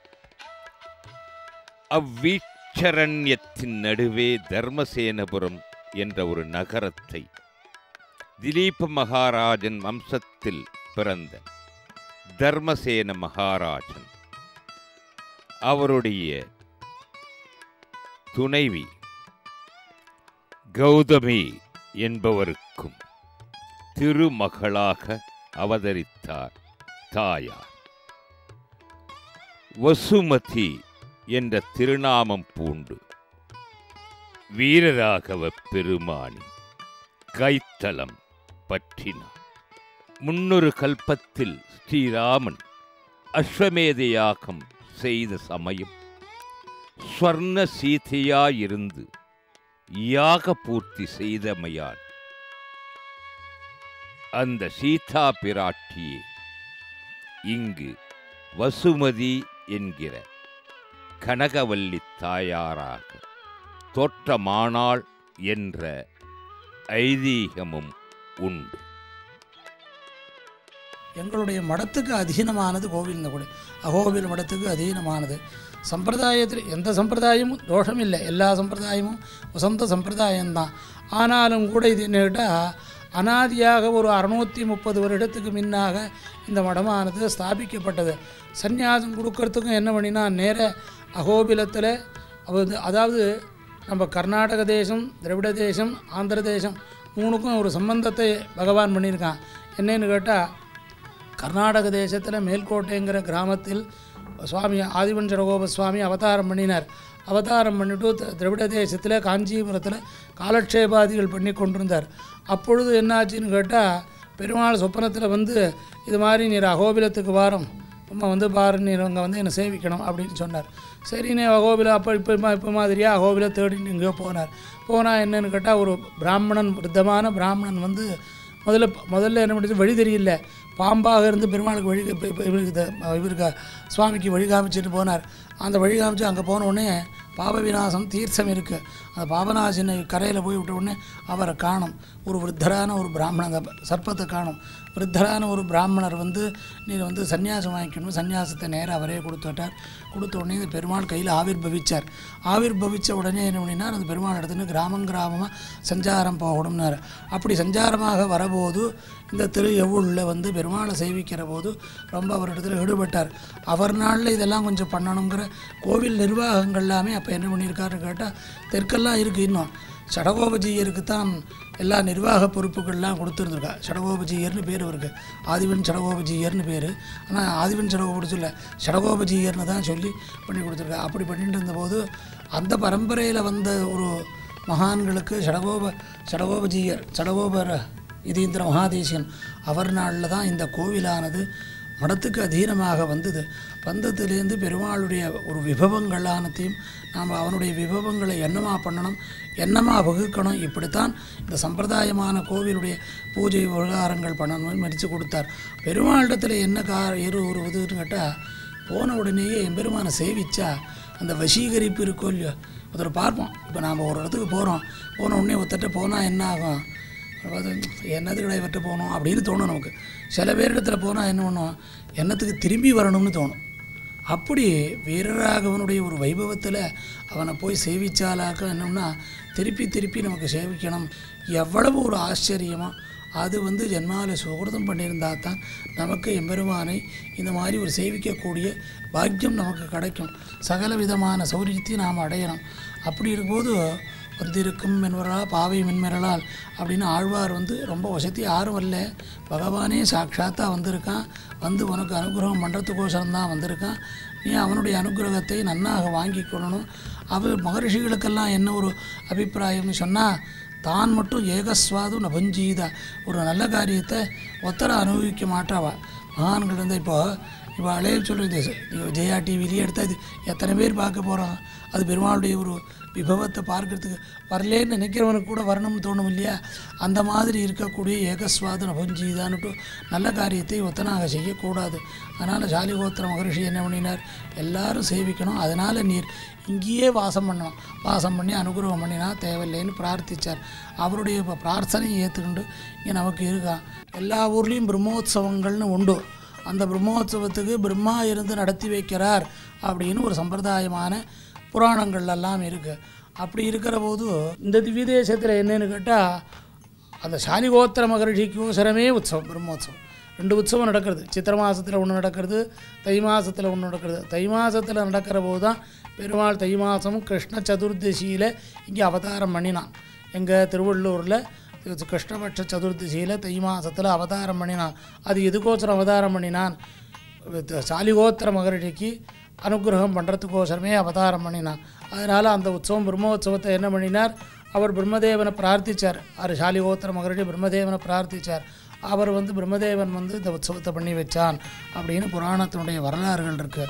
அவ்வீச்சரண்யத்தின் நடுவே தர்மசேனபுரம் என்ற ஒரு நகரத்தை திலீப மகாராஜன் வம்சத்தில் பிறந்த தர்மசேன மகாராஜன் அவருடைய துணைவி கௌதமி என்பவருக்கும் திருமகளாக அவதரித்தார் தாயார் வசுமதி என்ற திருநாமம் பூண்டு வீரராகவ பெருமானி கைத்தலம் பற்றினார் முன்னொரு கல்பத்தில் ஸ்ரீராமன் அஸ்வமேதையாகம் செய்த சமயம் ஸ்வர்ண சீதையாயிருந்து யாக பூர்த்தி செய்தமையால் அந்த சீதா பிராட்டியே இங்கு வசுமதி என்கிற கனகவல்லி தாயாராக தோற்றமானாள் என்ற ஐதீகமும் உண்டு எங்களுடைய மடத்துக்கு அதீனமானது கோவில் இந்த கூட அகோவில் மடத்துக்கு அதீனமானது சம்பிரதாயத்தில் எந்த சம்பிரதாயமும் தோஷம் இல்லை எல்லா சம்பிரதாயமும் வசந்த சம்பிரதாயம்தான் ஆனாலும் கூட இது என்ன கேட்டால் அனாதியாக ஒரு அறுநூற்றி முப்பது வருடத்துக்கு முன்னாக இந்த மடமானது ஸ்தாபிக்கப்பட்டது சந்நியாசம் கொடுக்கறதுக்கும் என்ன பண்ணினா நேர அகோபிலத்தில் அவது அதாவது நம்ம கர்நாடக தேசம் திராவிட தேசம் ஆந்திர தேசம் மூணுக்கும் ஒரு சம்பந்தத்தை பகவான் பண்ணியிருக்கான் என்னன்னு கேட்டால் கர்நாடக தேசத்தில் மேல்கோட்டைங்கிற கிராமத்தில் சுவாமி ஆதிவன் சடகோப சுவாமி அவதாரம் பண்ணினார் அவதாரம் பண்ணிட்டு தி- திராவிட தேசத்தில் காஞ்சிபுரத்தில் காலக்ஷேபாதிகள் பண்ணி கொண்டிருந்தார் அப்பொழுது என்னாச்சுன்னு கேட்டால் பெருமாள் சொப்பனத்தில் வந்து இது மாதிரி நீர் அகோபிலத்துக்கு வாரம் அம்மா வந்து பாரு நீர் அங்கே வந்து என்னை சேவிக்கணும் அப்படின்னு சொன்னார் சரிண்ணே அகோபில அப்போ இப்போ இப்போ மாதிரியாக அகோபில தேடின்னு எங்கேயோ போனார் போனால் என்னன்னு கேட்டால் ஒரு பிராமணன் விருத்தமான பிராமணன் வந்து முதல்ல முதல்ல என்ன பண்ணுறது வழி தெரியல பாம்பாக இருந்து பெருமாளுக்கு வழி இப்ப- இப்ப இவருக்கு த- இவருக்கு சுவாமிக்கு வழி காமிச்சிட்டு போனார் அந்த வழி காமிச்சு அங்கே போன உடனே பாப விநாசம் தீர்த்தம் இருக்குது அந்த பாபநாசினை கரையில் போய் விட்ட உடனே அவரை காணும் ஒரு விருத்தரான ஒரு பிராமணன் அந்த சர்ப்பத்தை காணும் விருத்தரான ஒரு பிராமணர் வந்து நீர் வந்து சன்னியாசம் வாங்கிக்கணும் சன்னியாசத்தை நேராக அவரே கொடுத்துட்டார் கொடுத்த உடனே இந்த பெருமாள் கையில் ஆவிர் பவிச்சார் ஆவிர் பவிச்ச உடனே என்ன பண்ணினா அந்த பெருமாள் இடத்துல கிராமம் கிராமமாக சஞ்சாரம் போகணும்னாரு அப்படி சஞ்சாரமாக வரபோது இந்த திரு எவ்வளில் வந்து பெருமாளை சேவிக்கிற போது ரொம்ப அவரிடத்துல ஈடுபட்டார் அவர் நாளில் இதெல்லாம் கொஞ்சம் பண்ணணுங்கிற கோவில் நிர்வாகங்கள் எல்லாமே அப்போ என்ன பண்ணியிருக்காருன்னு கேட்டால் தெற்கெல்லாம் இருக்குது இன்னும் சடகோபஜீயருக்கு தான் எல்லா நிர்வாக பொறுப்புகள்லாம் கொடுத்துருந்துருக்கா சடகோபஜீயர்னு பேர் அவருக்கு ஆதிவன் சடகோபஜீயர்னு பேர் ஆனால் ஆதிவன் சடகோபடி சொல்ல சடகோபஜீயர்னு தான் சொல்லி பண்ணி கொடுத்துருக்கா அப்படி பண்ணிட்டு இருந்தபோது அந்த பரம்பரையில் வந்த ஒரு மகான்களுக்கு சடகோப சடகோபஜீயர் சடகோபர் இதீந்திர மகாதேசியன் அவர் நாளில் தான் இந்த கோவிலானது மடத்துக்கு அதீனமாக வந்தது வந்ததுலேருந்து பெருமாளுடைய ஒரு விபவங்களானத்தையும் நாம் அவனுடைய விபவங்களை என்னமா பண்ணணும் என்னமா வகுக்கணும் இப்படித்தான் இந்த சம்பிரதாயமான கோவிலுடைய பூஜை விவகாரங்கள் பண்ணணும்னு மதித்து கொடுத்தார் பெருமாளிடத்தில் என்ன கா எரு ஒரு இதுன்னு கேட்டால் போன உடனேயே எம்பெருமானை சேவிச்சா அந்த வசீகரிப்பு இருக்கோ இல்லையோ ஒருத்தர் பார்ப்போம் இப்போ நாம் ஒரு இடத்துக்கு போகிறோம் போன உடனே ஒருத்தட்ட போனால் என்ன ஆகும் அதாவது என்னதுக்கடா இவர்கிட்ட போகணும் அப்படின்னு தோணும் நமக்கு சில பேர் இடத்துல போனால் என்ன பண்ணும் என்னத்துக்கு திரும்பி வரணும்னு தோணும் அப்படி வீரராகவனுடைய ஒரு வைபவத்தில் அவனை போய் சேவிச்சாலாக்க என்னன்னா திருப்பி திருப்பி நமக்கு சேவிக்கணும் எவ்வளவு ஒரு ஆச்சரியமாக அது வந்து ஜென்மால சுகிருதம் பண்ணியிருந்தா தான் நமக்கு எம்பெருமானை இந்த மாதிரி ஒரு சேவிக்கக்கூடிய பாக்கியம் நமக்கு கிடைக்கும் சகல விதமான சௌரியத்தையும் நாம் அடையணும் அப்படி இருக்கும்போது வந்திருக்கும் மென்வரா பாவை மென்மரலால் அப்படின்னு ஆழ்வார் வந்து ரொம்ப வசதி யாரும் வரல பகவானே சாட்சாத்தாக வந்திருக்கான் வந்து உனக்கு அனுகிரகம் பண்ணுறதுக்கோசரம் தான் வந்திருக்கான் நீ அவனுடைய அனுகிரகத்தை நன்னாக வாங்கி கொள்ளணும் அவர் மகரிஷிகளுக்கெல்லாம் என்ன ஒரு அபிப்பிராயம்னு சொன்னால் தான் மட்டும் ஏகஸ்வாது நபஞ்சீதா ஒரு நல்ல காரியத்தை ஒத்தர அனுபவிக்க மாட்டாவா மகான்கள் இருந்தால் இப்போ இப்போ அலைய சொல்லுது ஜெயா டிவிலேயே எடுத்தால் இது எத்தனை பேர் பார்க்க போகிறோம் அது பெருமாளுடைய ஒரு விபவத்தை பார்க்கறதுக்கு வரலேன்னு நினைக்கிறவனுக்கு கூட வரணும்னு தோணும் இல்லையா அந்த மாதிரி இருக்கக்கூடிய ஏகஸ்வாத நபஞ்சீதான்னுட்டு நல்ல காரியத்தை ஒத்தனாக செய்யக்கூடாது அதனால் ஜாலிகோத்திர மகரிஷி என்ன பண்ணினார் எல்லாரும் சேவிக்கணும் அதனால் நீர் இங்கேயே வாசம் பண்ணணும் வாசம் பண்ணி அனுகிரகம் பண்ணினா தேவையில்லைன்னு பிரார்த்திச்சார் அவருடைய இப்போ பிரார்த்தனையை ஏற்றுக்கிண்டு இங்கே நமக்கு இருக்கான் எல்லா ஊர்லேயும் பிரம்மோத்சவங்கள்னு உண்டு அந்த பிரம்மோத்சவத்துக்கு பிரம்மா இருந்து நடத்தி வைக்கிறார் அப்படின்னு ஒரு சம்பிரதாயமான புராணங்கள் எல்லாம் இருக்குது அப்படி இருக்கிற போது இந்த திவ்ய தேசத்தில் என்னன்னு கேட்டால் அந்த சாலிகோத்திர மகரிஷிக்கோசரமே உற்சவம் பிரம்மோத்சவம் ரெண்டு உற்சவம் நடக்கிறது சித்திர மாதத்தில் ஒன்று நடக்கிறது தை மாதத்தில் ஒன்று நடக்கிறது தை மாதத்தில் நடக்கிற போது தான் பெருமாள் தை மாதம் கிருஷ்ண சதுர்தசியில் இங்கே அவதாரம் பண்ணினான் எங்கள் திருவள்ளூரில் இது கிருஷ்ணபட்ச சதுர்தசியில் தை மாதத்தில் அவதாரம் பண்ணினான் அது எதுக்கோசரம் அவதாரம் பண்ணினான் இது சாலிகோத்திர மகரிஷிக்கு அனுகிரகம் பண்ணுறதுக்கோசரமே அவதாரம் பண்ணினான் அதனால் அந்த உற்சவம் பிரம்மோற்சவத்தை என்ன பண்ணினார் அவர் பிரம்மதேவனை பிரார்த்திச்சார் அவர் சாலிகோத்திர மகரிஷி பிரம்மதேவனை பிரார்த்திச்சார் அவர் வந்து பிரம்மதேவன் வந்து இந்த உற்சவத்தை பண்ணி வச்சான் அப்படின்னு புராணத்தினுடைய வரலாறுகள் இருக்குது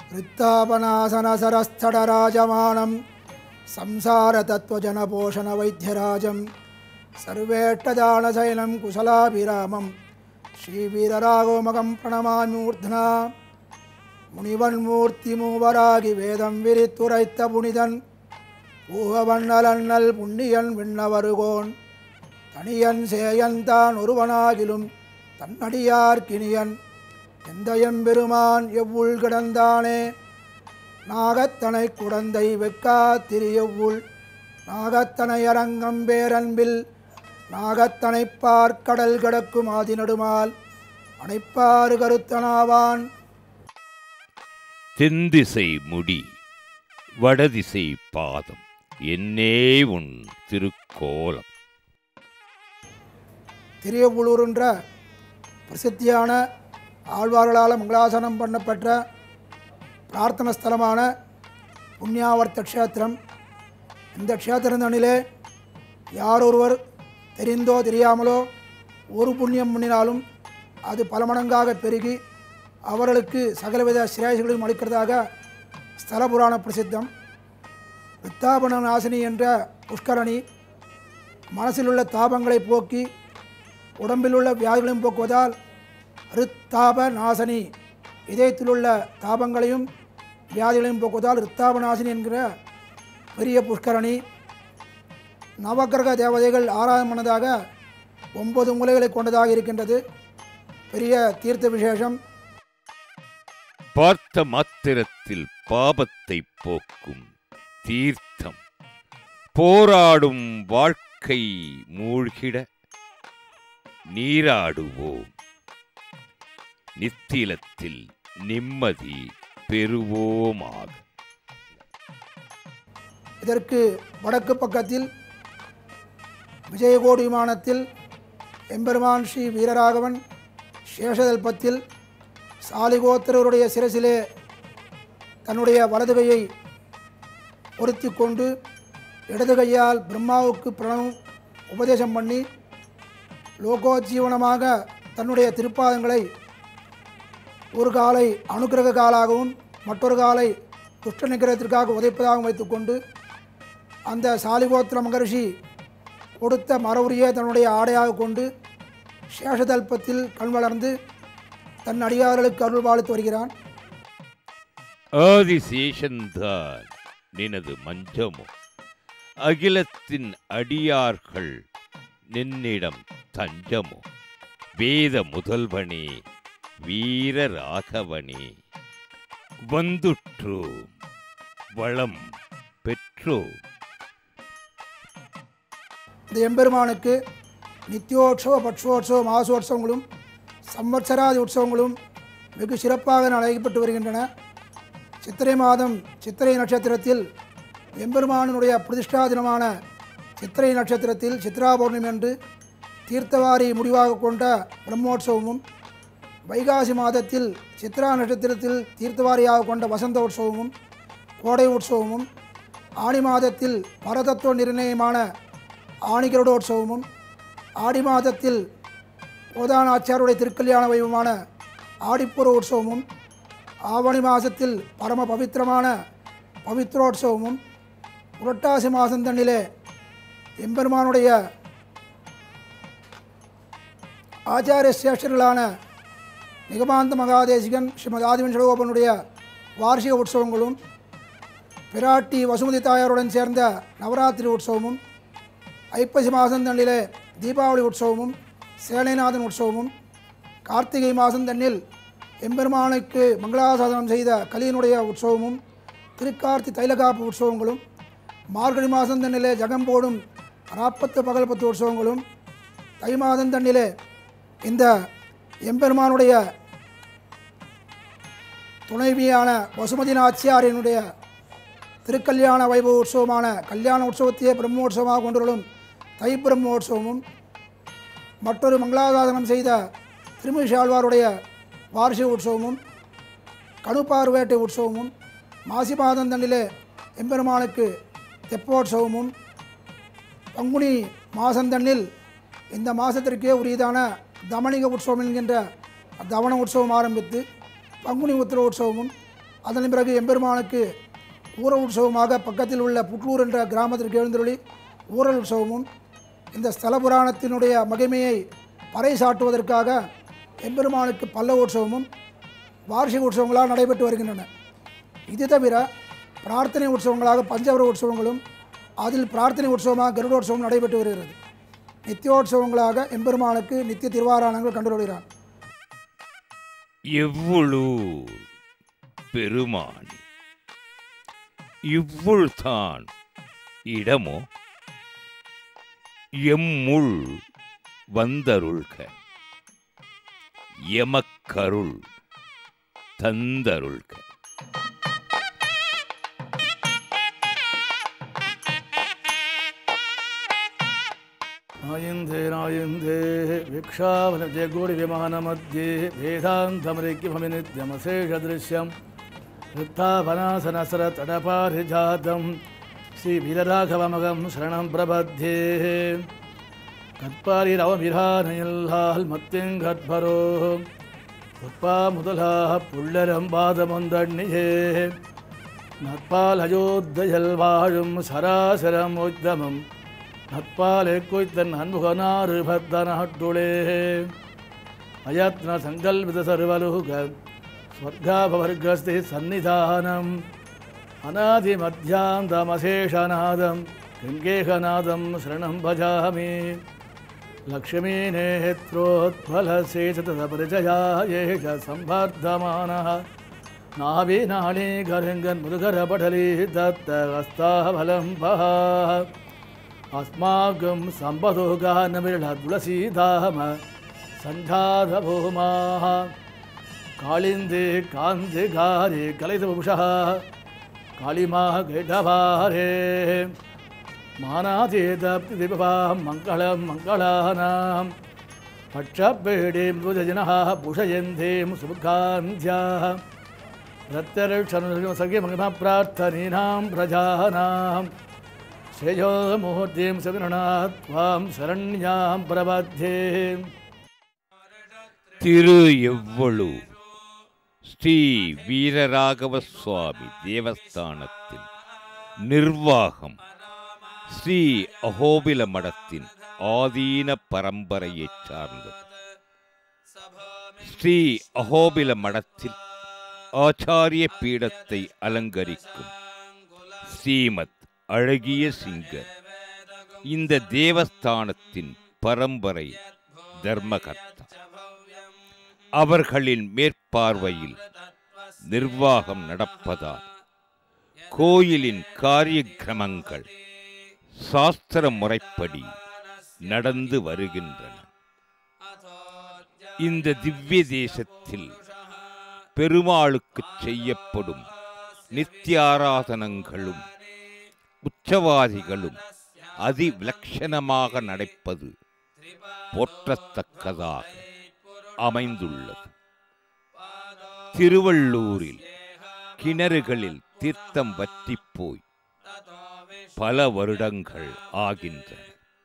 ரித்தாபநாசனசரஸ்தடராஜமானம் संसारतत्त्वजनपोषणवैद्यराजं सर्वेष्टदानशैलं कुशलाभिरामं श्रीवीरराघवमगं प्रणमामूर्ध्ना முனிவன்மூர்த்தி வேதம் விரித்துரைத்த புனிதன் பூகவண்ணலன்னல் புண்ணியன் விண்ணவருகோன் தனியன் சேயன் தான் ஒருவனாகிலும் தன்னடியார்க்கினியன் எந்த எம்பெருமான் எவ்வுள் கிடந்தானே நாகத்தனை குடந்தை வெக்கா திரியவுள் நாகத்தனை அரங்கம் பேரன்பில் நாகத்தனை பார்க்கடல் கிடக்கும் ஆதிநடுமால் அணைப்பாறு கருத்தனாவான் தென்திசை முடி வடதிசை பாதம் என்னே உன் திருக்கோலம் திரியவுளூருன்ற பிரசித்தியான ஆழ்வார்களால் மங்களாசனம் பண்ணப்பெற்ற பிரார்த்தன ஸ்தலமான புண்ணியாவர்த்த க்ஷேத்திரம் இந்த க்ஷேத்திரந்தனிலே யாரொருவர் தெரிந்தோ தெரியாமலோ ஒரு புண்ணியம் பண்ணினாலும் அது பல மடங்காக பெருகி அவர்களுக்கு சகலவித சிரேஷங்களையும் அளிக்கிறதாக ஸ்தல புராண பிரசித்தம் வித்தாபன நாசினி என்ற புஷ்கரணி மனசிலுள்ள தாபங்களை போக்கி உடம்பிலுள்ள வியாதிகளையும் போக்குவதால் ரித்தாப நாசனி இதயத்திலுள்ள தாபங்களையும் வியாதிகளையும் போக்குவதால் ரித்தாப நாசினி என்கிற பெரிய புஷ்கரணி நவக்கிரக தேவதைகள் ஆறாயிரம் மனதாக ஒன்பது மூலைகளை கொண்டதாக இருக்கின்றது பெரிய தீர்த்த விசேஷம் பார்த்த மாத்திரத்தில் பாபத்தை போக்கும் தீர்த்தம் போராடும் வாழ்க்கை மூழ்கிட நீராடுவோம் நித்திலத்தில் நிம்மதி பெறுவோமாக இதற்கு வடக்கு பக்கத்தில் விஜயகோடி விமானத்தில் எம்பெருமான் ஸ்ரீ வீரராகவன் சேஷதல்பத்தில் சாலிகோத்திரருடைய சிரசிலே தன்னுடைய வலது கையை பொருத்தி கொண்டு இடது கையால் பிரம்மாவுக்கு பிரணம் உபதேசம் பண்ணி லோகோஜீவனமாக தன்னுடைய திருப்பாதங்களை ஒரு காலை அனுக்கிரக காலாகவும் மற்றொரு காலை துஷ்ட நிகிரகத்திற்காக உதைப்பதாகவும் வைத்துக்கொண்டு அந்த சாலிகோத்திர மகரிஷி கொடுத்த மரவுரியை தன்னுடைய ஆடையாக கொண்டு சேஷதல்பத்தில் கண் வளர்ந்து தன் அடியார்களுக்கு அருள் பாலித்து வருகிறான் ஆதிசேஷன்தான் நினது மஞ்சமோ அகிலத்தின் அடியார்கள் நின்னிடம் தஞ்சமோ வேத முதல்வனே வீர ராகவனே வந்துற்றோம் வளம் பெற்றோம் இந்த எம்பெருமானுக்கு நித்தியோற்சவ பட்சோற்சவ மாசோற்சவங்களும் சம்வத்சராதி உற்சவங்களும் வெகு சிறப்பாக நடைபெற்று வருகின்றன சித்திரை மாதம் சித்திரை நட்சத்திரத்தில் எம்பெருமானினுடைய பிரதிஷ்டா தினமான சித்திரை நட்சத்திரத்தில் சித்ரா பௌர்ணமி அன்று தீர்த்தவாரி முடிவாக கொண்ட பிரம்மோற்சவமும் வைகாசி மாதத்தில் சித்ரா நட்சத்திரத்தில் தீர்த்தவாரியாக கொண்ட வசந்த உற்சவமும் கோடை உற்சவமும் ஆணி மாதத்தில் பரதத்துவ நிர்ணயமான ஆணிகருடோற்சவமும் ஆடி மாதத்தில் கோதானாச்சாருடைய திருக்கல்யாண வைபவமான ஆடிப்புற உற்சவமும் ஆவணி மாதத்தில் பரம பவித்திரமான பவித்ரோற்சவமும் புரட்டாசி மாதம் தண்ணிலே எம்பெருமானுடைய ஆச்சாரிய சேஷர்களான நிகமாந்த மகாதேசிகன் ஸ்ரீமத் ஆதிவன் சடகோபனுடைய வார்ஷிக உற்சவங்களும் பிராட்டி வசுமதி தாயாருடன் சேர்ந்த நவராத்திரி உற்சவமும் ஐப்பசி மாதம் தண்ணிலே தீபாவளி உற்சவமும் சேனைநாதன் உற்சவமும் கார்த்திகை மாதம் தண்ணில் எம்பெருமானுக்கு மங்களாசாசனம் செய்த கலியினுடைய உற்சவமும் திருக்கார்த்தி தைலகாப்பு உற்சவங்களும் மார்கழி மாதம் தண்ணிலே ஜகம் போடும் நாற்பத்து பகல் பத்து உற்சவங்களும் தை மாதம் தண்ணிலே இந்த எம்பெருமானுடைய துணைவியான வசுமதி நாச்சியாரினுடைய திருக்கல்யாண வைபவ உற்சவமான கல்யாண உற்சவத்தையே பிரம்மோற்சவமாக கொண்டுள்ளோம் தை பிரம்மோற்சவமும் மற்றொரு மங்களாதாசனம் செய்த திருமிஷாழ்வாருடைய வார்ஷிக உற்சவமும் கணுப்பார்வேட்டை உற்சவமும் மாசி மாதம் தண்ணிலே எம்பெருமானுக்கு தெப்போற்சவமும் பங்குனி மாசந்தண்ணில் இந்த மாதத்திற்கே உரியதான தமணிக உற்சவம் என்கின்ற தவண உற்சவம் ஆரம்பித்து பங்குனி உத்திர உற்சவமும் அதன் பிறகு எம்பெருமானுக்கு ஊரல் உற்சவமாக பக்கத்தில் உள்ள புட்லூர் என்ற கிராமத்திற்கு எழுந்தருளி ஊரல் உற்சவமும் இந்த ஸ்தல புராணத்தினுடைய மகிமையை பறைசாட்டுவதற்காக எம்பெருமானுக்கு பல்ல உற்சவமும் வார்ஷிக உற்சவங்களாக நடைபெற்று வருகின்றன இது தவிர பிரார்த்தனை உற்சவங்களாக பஞ்சவர உற்சவங்களும் அதில் பிரார்த்தனை உற்சவமாக கருடோற்சவம் நடைபெற்று வருகிறது நித்தியோற்சவங்களாக எம்பெருமானுக்கு நித்திய திருவாராணங்கள் கண்டுவருகிறான் எவ்வளூர் பெருமானி இவ்வுள்தான் இடமோ எம்முள் வந்தருள்க எமக்கருள் தந்தருள்க नायन्दे नायन्दे वीक्षावनजे गूढविमानमध्ये वेदान्तमरिक्यमनित्यमशेषदृश्यं वृत्तापनासनसरतडपारिजातं श्रीवीरराघवमगं शरणं प्रबध्ये கற்பாரிரவமிரானையல்லால் மத்தியங்கற்பரோ உப்பா முதலாக புள்ளரம் பாதமொந்தண்ணியே நற்பால் அயோத்தையில் வாழும் சராசரம் உத்தமம் நற்பாலே கொய்த்தன் அன்புகனாறு பத்த நாட்டுளே அயத்ன சங்கல்பித சர்வலுக ஸ்வர்காபவர்கஸ்தி சந்நிதானம் அநாதி மத்தியாந்தமசேஷநாதம் கங்கேகநாதம் சரணம் பஜாமி லக்ஷ்மீ நேத்ரோத்பலசேஷதபரிச்சயாயேஷ சம்வர்த்தமானः நாவிநாளி கருங்கன் முதுகரபடலி தத்த ஹஸ்தாபலம் பஹா अस्माकं सम्पदो गानमिळद्वसीधाम सञ्जातभूमाः कालिन्दे कान्ते गारे कलितवंशः कालिमाः गैढभारे मानातीतप्तिदिपवां मङ्गलं मङ्गलानां पक्षपेडीं मृजजनः भूषयन्तीं सुमुखान्ध्याः प्रत्यरक्षणसखिमहिमप्रार्थनीनां प्रजानाम् श्रेयो मुहूर्तिं सविनणात् त्वां शरण्यां प्रबध्ये திரு எவ்வளூர் ஸ்ரீ வீரராகவ சுவாமி தேவஸ்தானத்தின் நிர்வாகம் ஸ்ரீ அகோபில மடத்தின் ஆதீன பரம்பரையைச் சார்ந்தது ஸ்ரீ அகோபில மடத்தில் ஆச்சாரிய பீடத்தை அலங்கரிக்கும் ஸ்ரீமத் அழகிய சிங்கர் இந்த தேவஸ்தானத்தின் பரம்பரை தர்மகர்த்தா அவர்களின் மேற்பார்வையில் நிர்வாகம் நடப்பதால் கோயிலின் காரியக்கிரமங்கள் சாஸ்திர முறைப்படி நடந்து வருகின்றன இந்த திவ்ய தேசத்தில் பெருமாளுக்கு செய்யப்படும் நித்தியாராதனங்களும் உச்சவாதிகளும் அதிவிலட்சணமாக நடப்பது போற்றத்தக்கதாக அமைந்துள்ளது திருவள்ளூரில் கிணறுகளில் தீர்த்தம் வற்றிப் போய் பல வருடங்கள் ஆகின்றன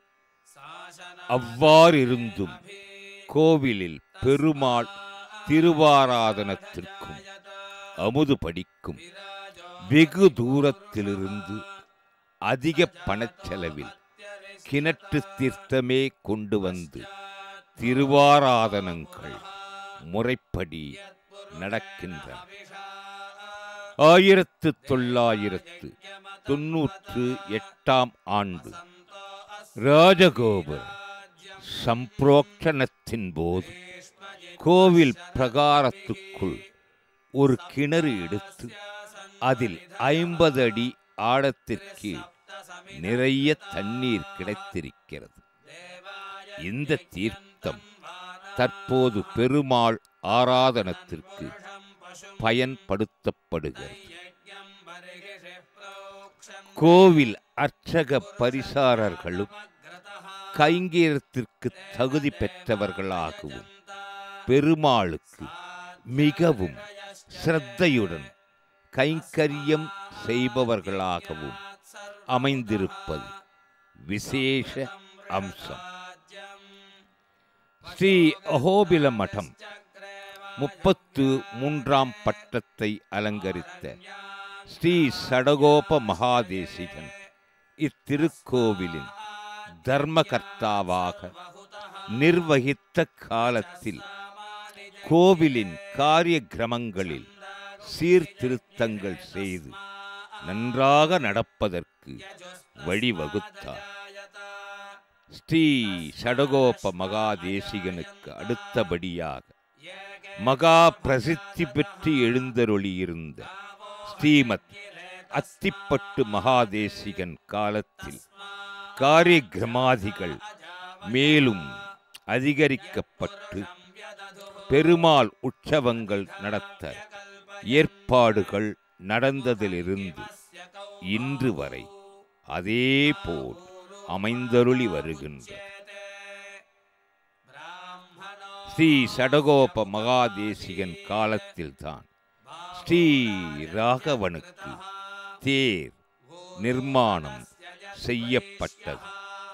அவ்வாறிருந்தும் கோவிலில் பெருமாள் திருவாராதனத்திற்கும் அமுது படிக்கும் வெகு தூரத்திலிருந்து அதிக பணச்செலவில் கிணற்று தீர்த்தமே கொண்டு வந்து திருவாராதனங்கள் முறைப்படி நடக்கின்றன ஆயிரத்து தொள்ளாயிரத்து தொன்னூற்று எட்டாம் ஆண்டு ராஜகோபுர சம்பிரோக்ஷணத்தின் போது கோவில் பிரகாரத்துக்குள் ஒரு கிணறு எடுத்து அதில் ஐம்பது அடி ஆழத்திற்கு நிறைய தண்ணீர் கிடைத்திருக்கிறது இந்த தீர்த்தம் தற்போது பெருமாள் ஆராதனத்திற்கு பயன்படுத்தப்படுகிறது கோவில் அர்ச்சக பரிசாரர்களும் கைங்கேயத்திற்கு தகுதி பெற்றவர்களாகவும் பெருமாளுக்கு மிகவும் சிரத்தையுடன் கைங்கரியம் செய்பவர்களாகவும் அமைந்திருப்பது விசேஷ அம்சம் ஸ்ரீ அகோபில மடம் முப்பத்து மூன்றாம் பட்டத்தை அலங்கரித்த ஸ்ரீ சடகோப மகாதேசிகன் இத்திருக்கோவிலின் தர்மகர்த்தாவாக நிர்வகித்த காலத்தில் கோவிலின் காரிய கிரமங்களில் சீர்திருத்தங்கள் செய்து நன்றாக நடப்பதற்கு வழிவகுத்தார் ஸ்ரீ சடகோப மகாதேசிகனுக்கு அடுத்தபடியாக மகா பிரசித்தி பெற்று எழுந்தருளியிருந்த ஸ்ரீமத் அத்திப்பட்டு மகாதேசிகன் காலத்தில் காரிய கிரமாதிகள் மேலும் அதிகரிக்கப்பட்டு பெருமாள் உற்சவங்கள் நடத்த ஏற்பாடுகள் நடந்ததிலிருந்து இன்று வரை அதேபோல் அமைந்தருளி வருகின்ற ஸ்ரீ சடகோப மகாதேசிகன் காலத்தில்தான் ஸ்ரீ ராகவனுக்கு தேர் நிர்மாணம் செய்யப்பட்டது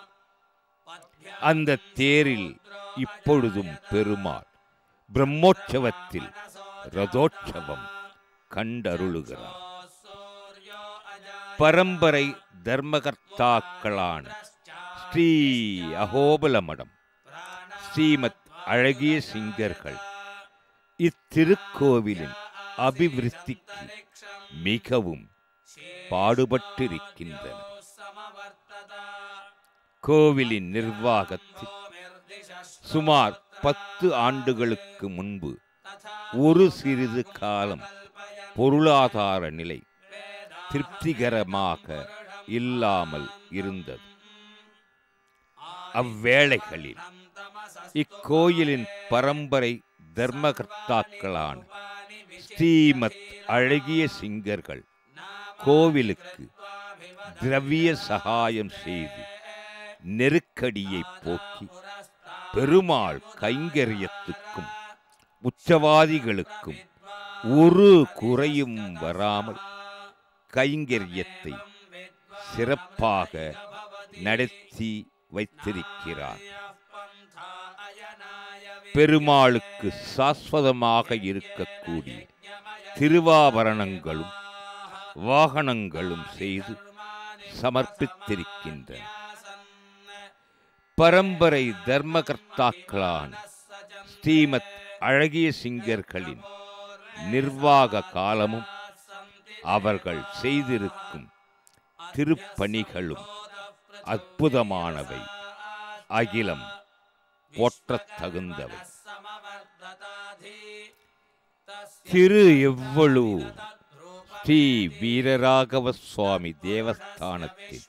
அந்த தேரில் இப்பொழுதும் பெருமாள் பிரம்மோற்சவத்தில் ரதோற்சவம் கண்டருளுகிறார் பரம்பரை தர்மகர்த்தாக்களான ஸ்ரீ அகோபல மடம் ஸ்ரீமத் அழகிய சிங்கர்கள் இத்திருக்கோவிலின் அபிவிருத்திக்கு மிகவும் பாடுபட்டிருக்கின்றனர் கோவிலின் நிர்வாகத்தில் சுமார் பத்து ஆண்டுகளுக்கு முன்பு ஒரு சிறிது காலம் பொருளாதார நிலை திருப்திகரமாக இல்லாமல் இருந்தது அவ்வேளைகளில் இக்கோயிலின் பரம்பரை தர்மகர்த்தாக்களான ஸ்ரீமத் அழகிய சிங்கர்கள் கோவிலுக்கு திரவிய சகாயம் செய்து நெருக்கடியை போக்கி பெருமாள் கைங்கரியத்துக்கும் உச்சவாதிகளுக்கும் ஒரு குறையும் வராமல் கைங்கரியத்தை சிறப்பாக நடத்தி வைத்திருக்கிறார் பெருமாளுக்கு சாஸ்வதமாக இருக்கக்கூடிய திருவாபரணங்களும் வாகனங்களும் செய்து சமர்ப்பித்திருக்கின்றன பரம்பரை தர்மகர்த்தாக்களான ஸ்ரீமத் அழகிய சிங்கர்களின் நிர்வாக காலமும் அவர்கள் செய்திருக்கும் திருப்பணிகளும் அற்புதமானவை அகிலம் போற்றத் தகுந்தவை திரு எவ்வளவு ஸ்ரீ வீரராகவ சுவாமி தேவஸ்தானத்தில்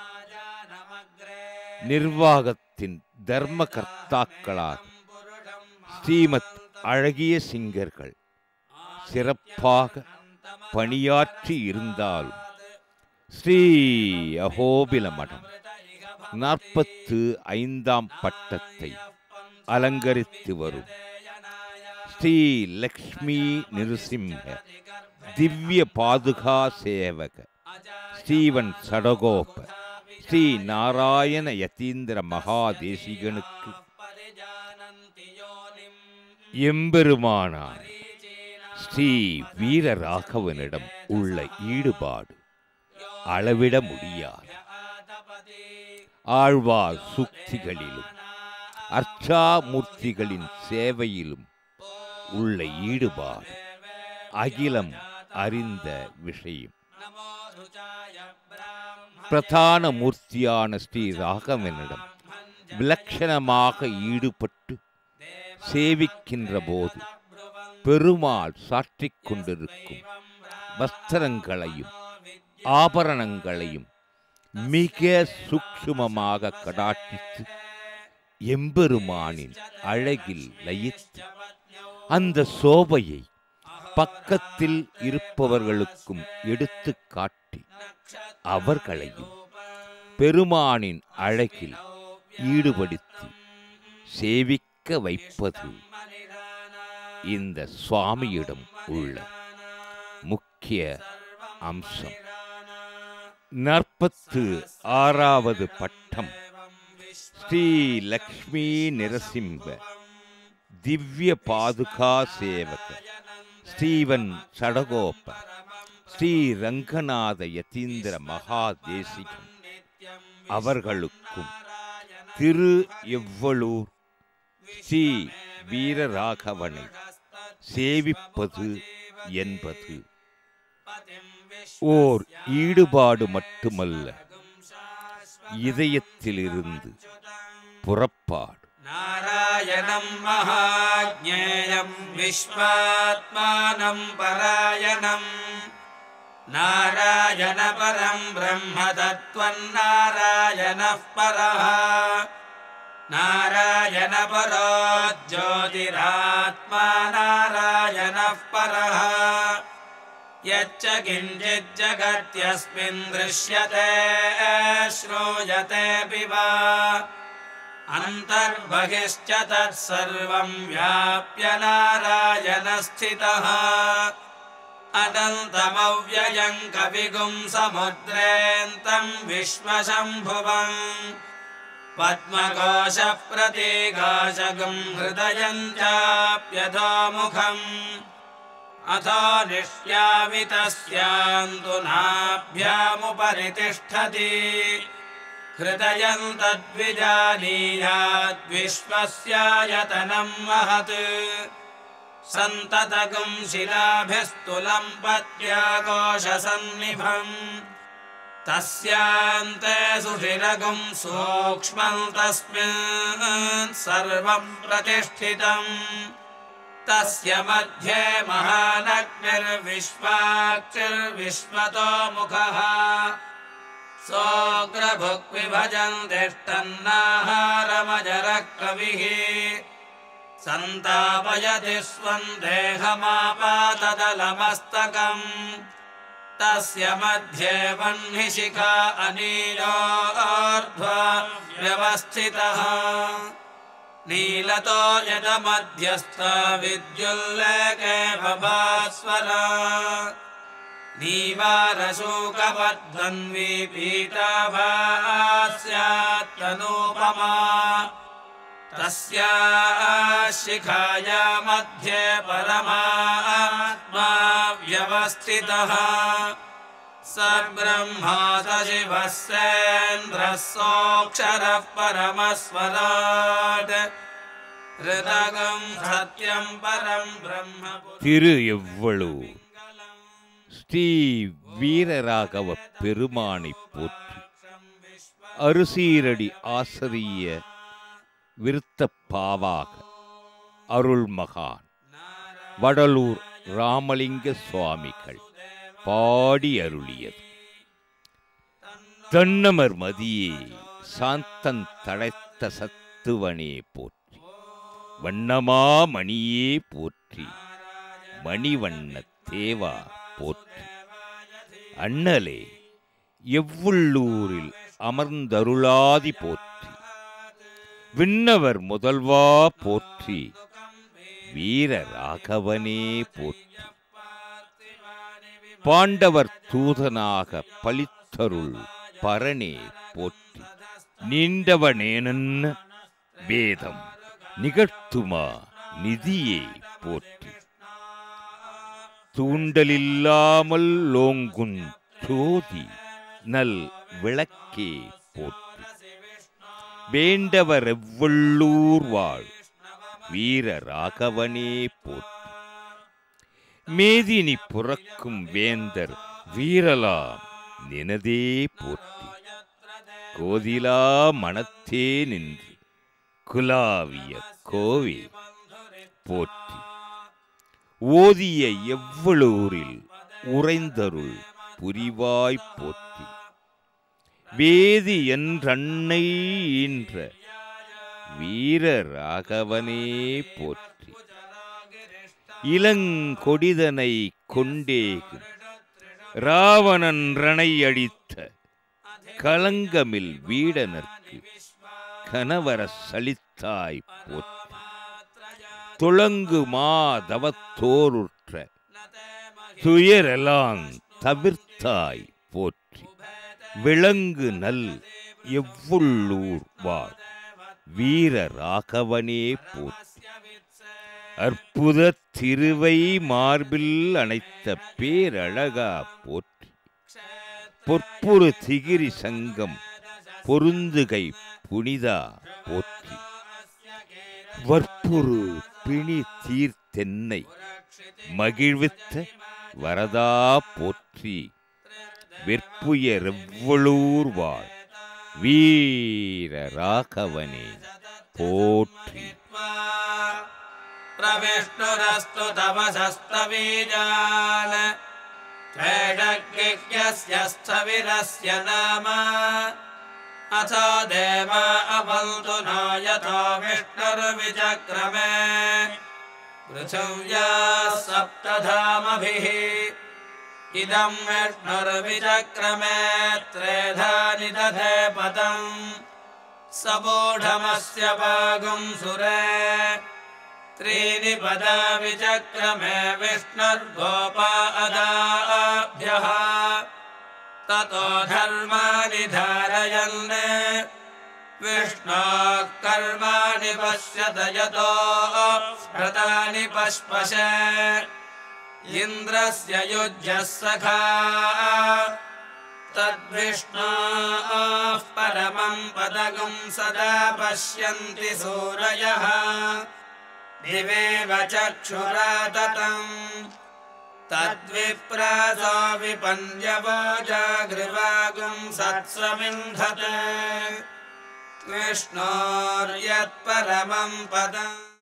நிர்வாகத்தின் தர்மகர்த்தாக்களாக ஸ்ரீமத் அழகிய சிங்கர்கள் சிறப்பாக பணியாற்றி இருந்தாலும் ஸ்ரீ அகோபில மடம் நாற்பத்து ஐந்தாம் பட்டத்தை அலங்கரித்து வரும் ஸ்ரீ லக்ஷ்மி நிருசிம்ஹ திவ்ய பாதுகா சேவக ஸ்ரீவன் சடகோப ஸ்ரீ நாராயண யதீந்திர மகாதேசிகனுக்கு எம்பெருமானார் ஸ்ரீ வீரராகவனிடம் உள்ள ஈடுபாடு அளவிட முடியாது ஆழ்வார் சுக்திகளிலும் அர்ச்சாமூர்த்திகளின் சேவையிலும் உள்ள ஈடுபாடு அகிலம் அறிந்த விஷயம் பிரதான மூர்த்தியான ஸ்ரீ ராகவனிடம் விலட்சணமாக ஈடுபட்டு சேவிக்கின்ற போது பெருமாள் சாற்றிக் கொண்டிருக்கும் வஸ்திரங்களையும் ஆபரணங்களையும் மிக சூக்ஷ்மமாக கடாட்சித்து எம்பெருமானின் அழகில் லயித்து அந்த சோபையை பக்கத்தில் இருப்பவர்களுக்கும் எடுத்து காட்டி அவர்களையும் பெருமானின் அழகில் ஈடுபடுத்தி சேவிக்க வைப்பது இந்த சுவாமியிடம் உள்ள முக்கிய அம்சம் நாற்பத்து ஆறாவது பட்டம் ஸ்ரீ லக்ஷ்மி நிரசிம்ப ದಿವ್ಯ ಪಾದುಕಾ ಸೇವಕ ஸ்டீவன் சடகோப்ப ஸ்ரீ ரங்கநாத யதீந்திர மகாதேசிகம் அவர்களுக்கும் திரு எவ்வளூர் ஸ்ரீ வீரராகவனை சேவிப்பது என்பது ஓர் ஈடுபாடு மட்டுமல்ல இதயத்திலிருந்து புறப்பாடு नारायणम् महाज्ञेयम् विश्वात्मानम् परायणम् नारायणपरम् ब्रह्म तत्त्वन्नारायणः परः नारायणपरो ज्योतिरात्मा नारायणः परः यच्च किञ्चिज्जगत्यस्मिन् दृश्यते श्रूयतेऽपि वा अन्तर्बहिश्च तत्सर्वं व्याप्य नारायणस्थितः अनन्तमव्ययम् कविगुम् समुद्रेऽन्तम् विश्वशम्भुवम् पद्मकोशप्रतीकाशगुम् हृदयम् चाप्यधोमुखम् अथो निष्यामि तस्यान्तु नाभ्यामुपरि तिष्ठति हृदयम् तद्विजानीयाद्विश्वस्यायतनम् महत् सन्ततगुम् शिलाभिस्तुलम् पत्याकोशसन्निभम् तस्यान्ते सुषिरगुम् सूक्ष्मम् तस्मिन् सर्वम् प्रतिष्ठितम् तस्य मध्ये महानग्निर्विश्वाक्षिर्विश्वतो मुखः सोऽग्रभुक्विभजन् तिष्ठन्नाहारमजरः कविः सन्तापयति स्वम् देहमापातदलमस्तकम् तस्य मध्ये वह्निशिखा अनीलोर्ध्वा व्यवस्थितः नीलतो यदमध्यस्थ विद्युल्लेखे भभास्वरा नीवारशोकवद्वन्वी पीताभास्यात्तनूपमा तस्या शिखाया मध्ये परमात्मा व्यवस्थितः स ब्रह्मा स शिवः सेन्द्रः सोऽक्षरः परमस्वराट् हृदगम् सत्यम् परम् ब्रह्म திரு எவ்வளவு ஸ்ரீ வீரராகவ பெருமானை போற்றி அருசீரடி ஆசிரிய விருத்த பாவாக அருள் மகான் வடலூர் ராமலிங்க சுவாமிகள் பாடி அருளியது தன்னமர் மதியே சாந்தன் தழைத்த சத்துவனே போற்றி வண்ணமா மணியே போற்றி மணிவண்ண தேவா போற்றி அண்ணலே எவ்வுள்ளூரில் அமர்ந்தருளாதி போற்றி விண்ணவர் முதல்வா போற்றி வீர ராகவனே போற்றி பாண்டவர் தூதனாக பலித்தருள் பரனே போற்றி நீண்டவனேனன்ன வேதம் நிகழ்த்துமா நிதியே போற்றி தூண்டலில்லாமல் லோங்குன் ஜோதி நல் விளக்கே போற்றி வேண்டவர் எவ்வள்ளூர் வாழ் வீர ராகவனே போற்றி மேதினி புறக்கும் வேந்தர் வீரலாம் நினதே போற்றி கோதிலா மனத்தே நின்று குலாவிய கோவே போற்றி ஓதிய எவ்வளூரில் உறைந்தருள் புரிவாய் போற்றி வேதி என்றன்னை ஈன்ற வீர ராகவனே போற்றி இளங்கொடிதனை கொண்டேகு ராவணன் ரணை அடித்த கலங்கமில் வீடனர்க்கு கணவர சலித்தாய் போற்றி துளங்கு மாதவத்தோருற்ற துயரெல்லாம் தவிர்த்தாய் போற்றி விளங்கு நல் எவ்வுள்ளூர் வாழ் வீர ராகவனே போற்றி அற்புத திருவை மார்பில் அணைத்த பேரழகா போற்றி பொற்புறு திகிரி சங்கம் பொருந்துகை புனிதா போற்றி வற்புறு பிணி தீர்த்தென்னை மகிழ்வித்த வரதா போற்றி வெற்புயர் எவ்வளூர் வாழ் வீர ராகவனே போற்றி प्रविष्णुरस्तु तवसस्तवीजान् चैडग्यस्य स्थविरस्य नाम अथो देव अवन्तु न यथो विष्णुर्विचक्रमे पृथिव्या सप्तधामभिः इदं विष्णुर्विचक्रमे त्रेधानि दधे पदम् सबोढमस्य पागुं सुरे त्रीणि पदा विचक्रमे विष्णुर्गोपा अदाभ्यः ततो धर्माणि धारयन् विष्णोः कर्माणि पश्यत यतो व्रतानि पश्पश इन्द्रस्य युज्यः सखा तद्विष्णोः परमं पदगुं सदा पश्यन्ति सूरयः दिवेव चक्षुरा ततम् तद्विप्रासो विपन्यवो जागृवागुं सत्स्वमिन्धते विष्णोर्यत्परमं पदम्